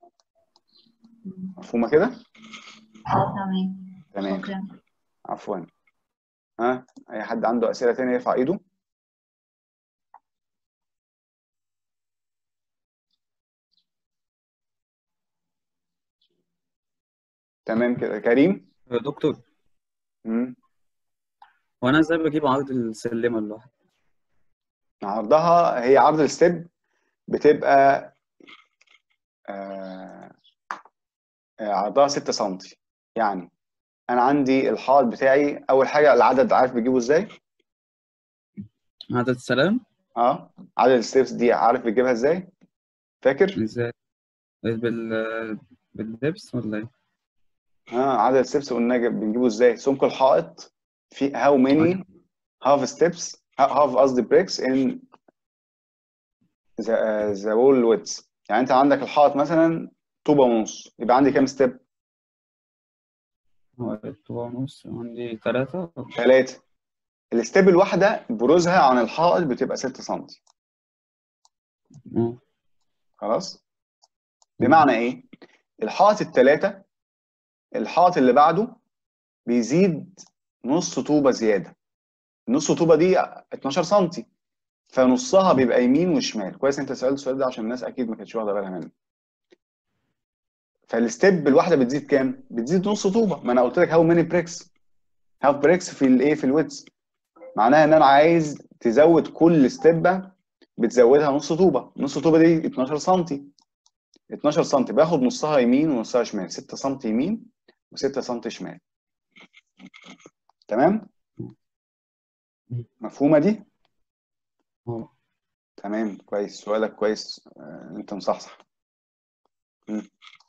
مفهومه كده اه تمام تمام شكرا عفوا ها اي حد عنده اسئله تانية يرفع ايده تمام كده كريم يا دكتور مم. هو انا ازاي بجيب عرض السلمه الواحد عرضها هي عرض الستيب بتبقى آه آه، عرضها 6 سم يعني انا عندي الحائط بتاعي اول حاجه العدد عارف بتجيبه ازاي عدد السلام اه عدد الستيبس دي عارف بتجيبها ازاي فاكر ازاي بال باللبس ولا ايه اه عدد الستيبس قلنا جب- بنجيبه ازاي سمك الحائط في how many half steps half قصدي bricks in the uh, the wall width يعني انت عندك الحائط مثلا طوبة ونص يبقى عندي كام ستيب هو طبعا ونص عندي ثلاثة ثلاثة الستيب الواحدة بروزها عن الحائط بتبقى 6 سم اه خلاص بمعنى ايه الحائط الثلاثة الحائط اللي بعده بيزيد نص طوبة زيادة نص طوبة دي 12 سم فنصها بيبقى يمين وشمال كويس انت سألت السؤال ده عشان الناس اكيد ما كانتش واخده بالها منه فالستيب الواحده بتزيد كام بتزيد نص طوبه ما انا قلت لك هاو ماني بريكس هاف بريكس في الايه في الويتس معناها ان انا عايز تزود كل ستيبه بتزودها نص طوبه نص طوبه دي 12 سم 12 سم باخد نصها يمين ونصها شمال 6 سم يمين و6 سم شمال تمام مفهومه دي اه تمام كويس سؤالك كويس آه، انت مصحصح مم.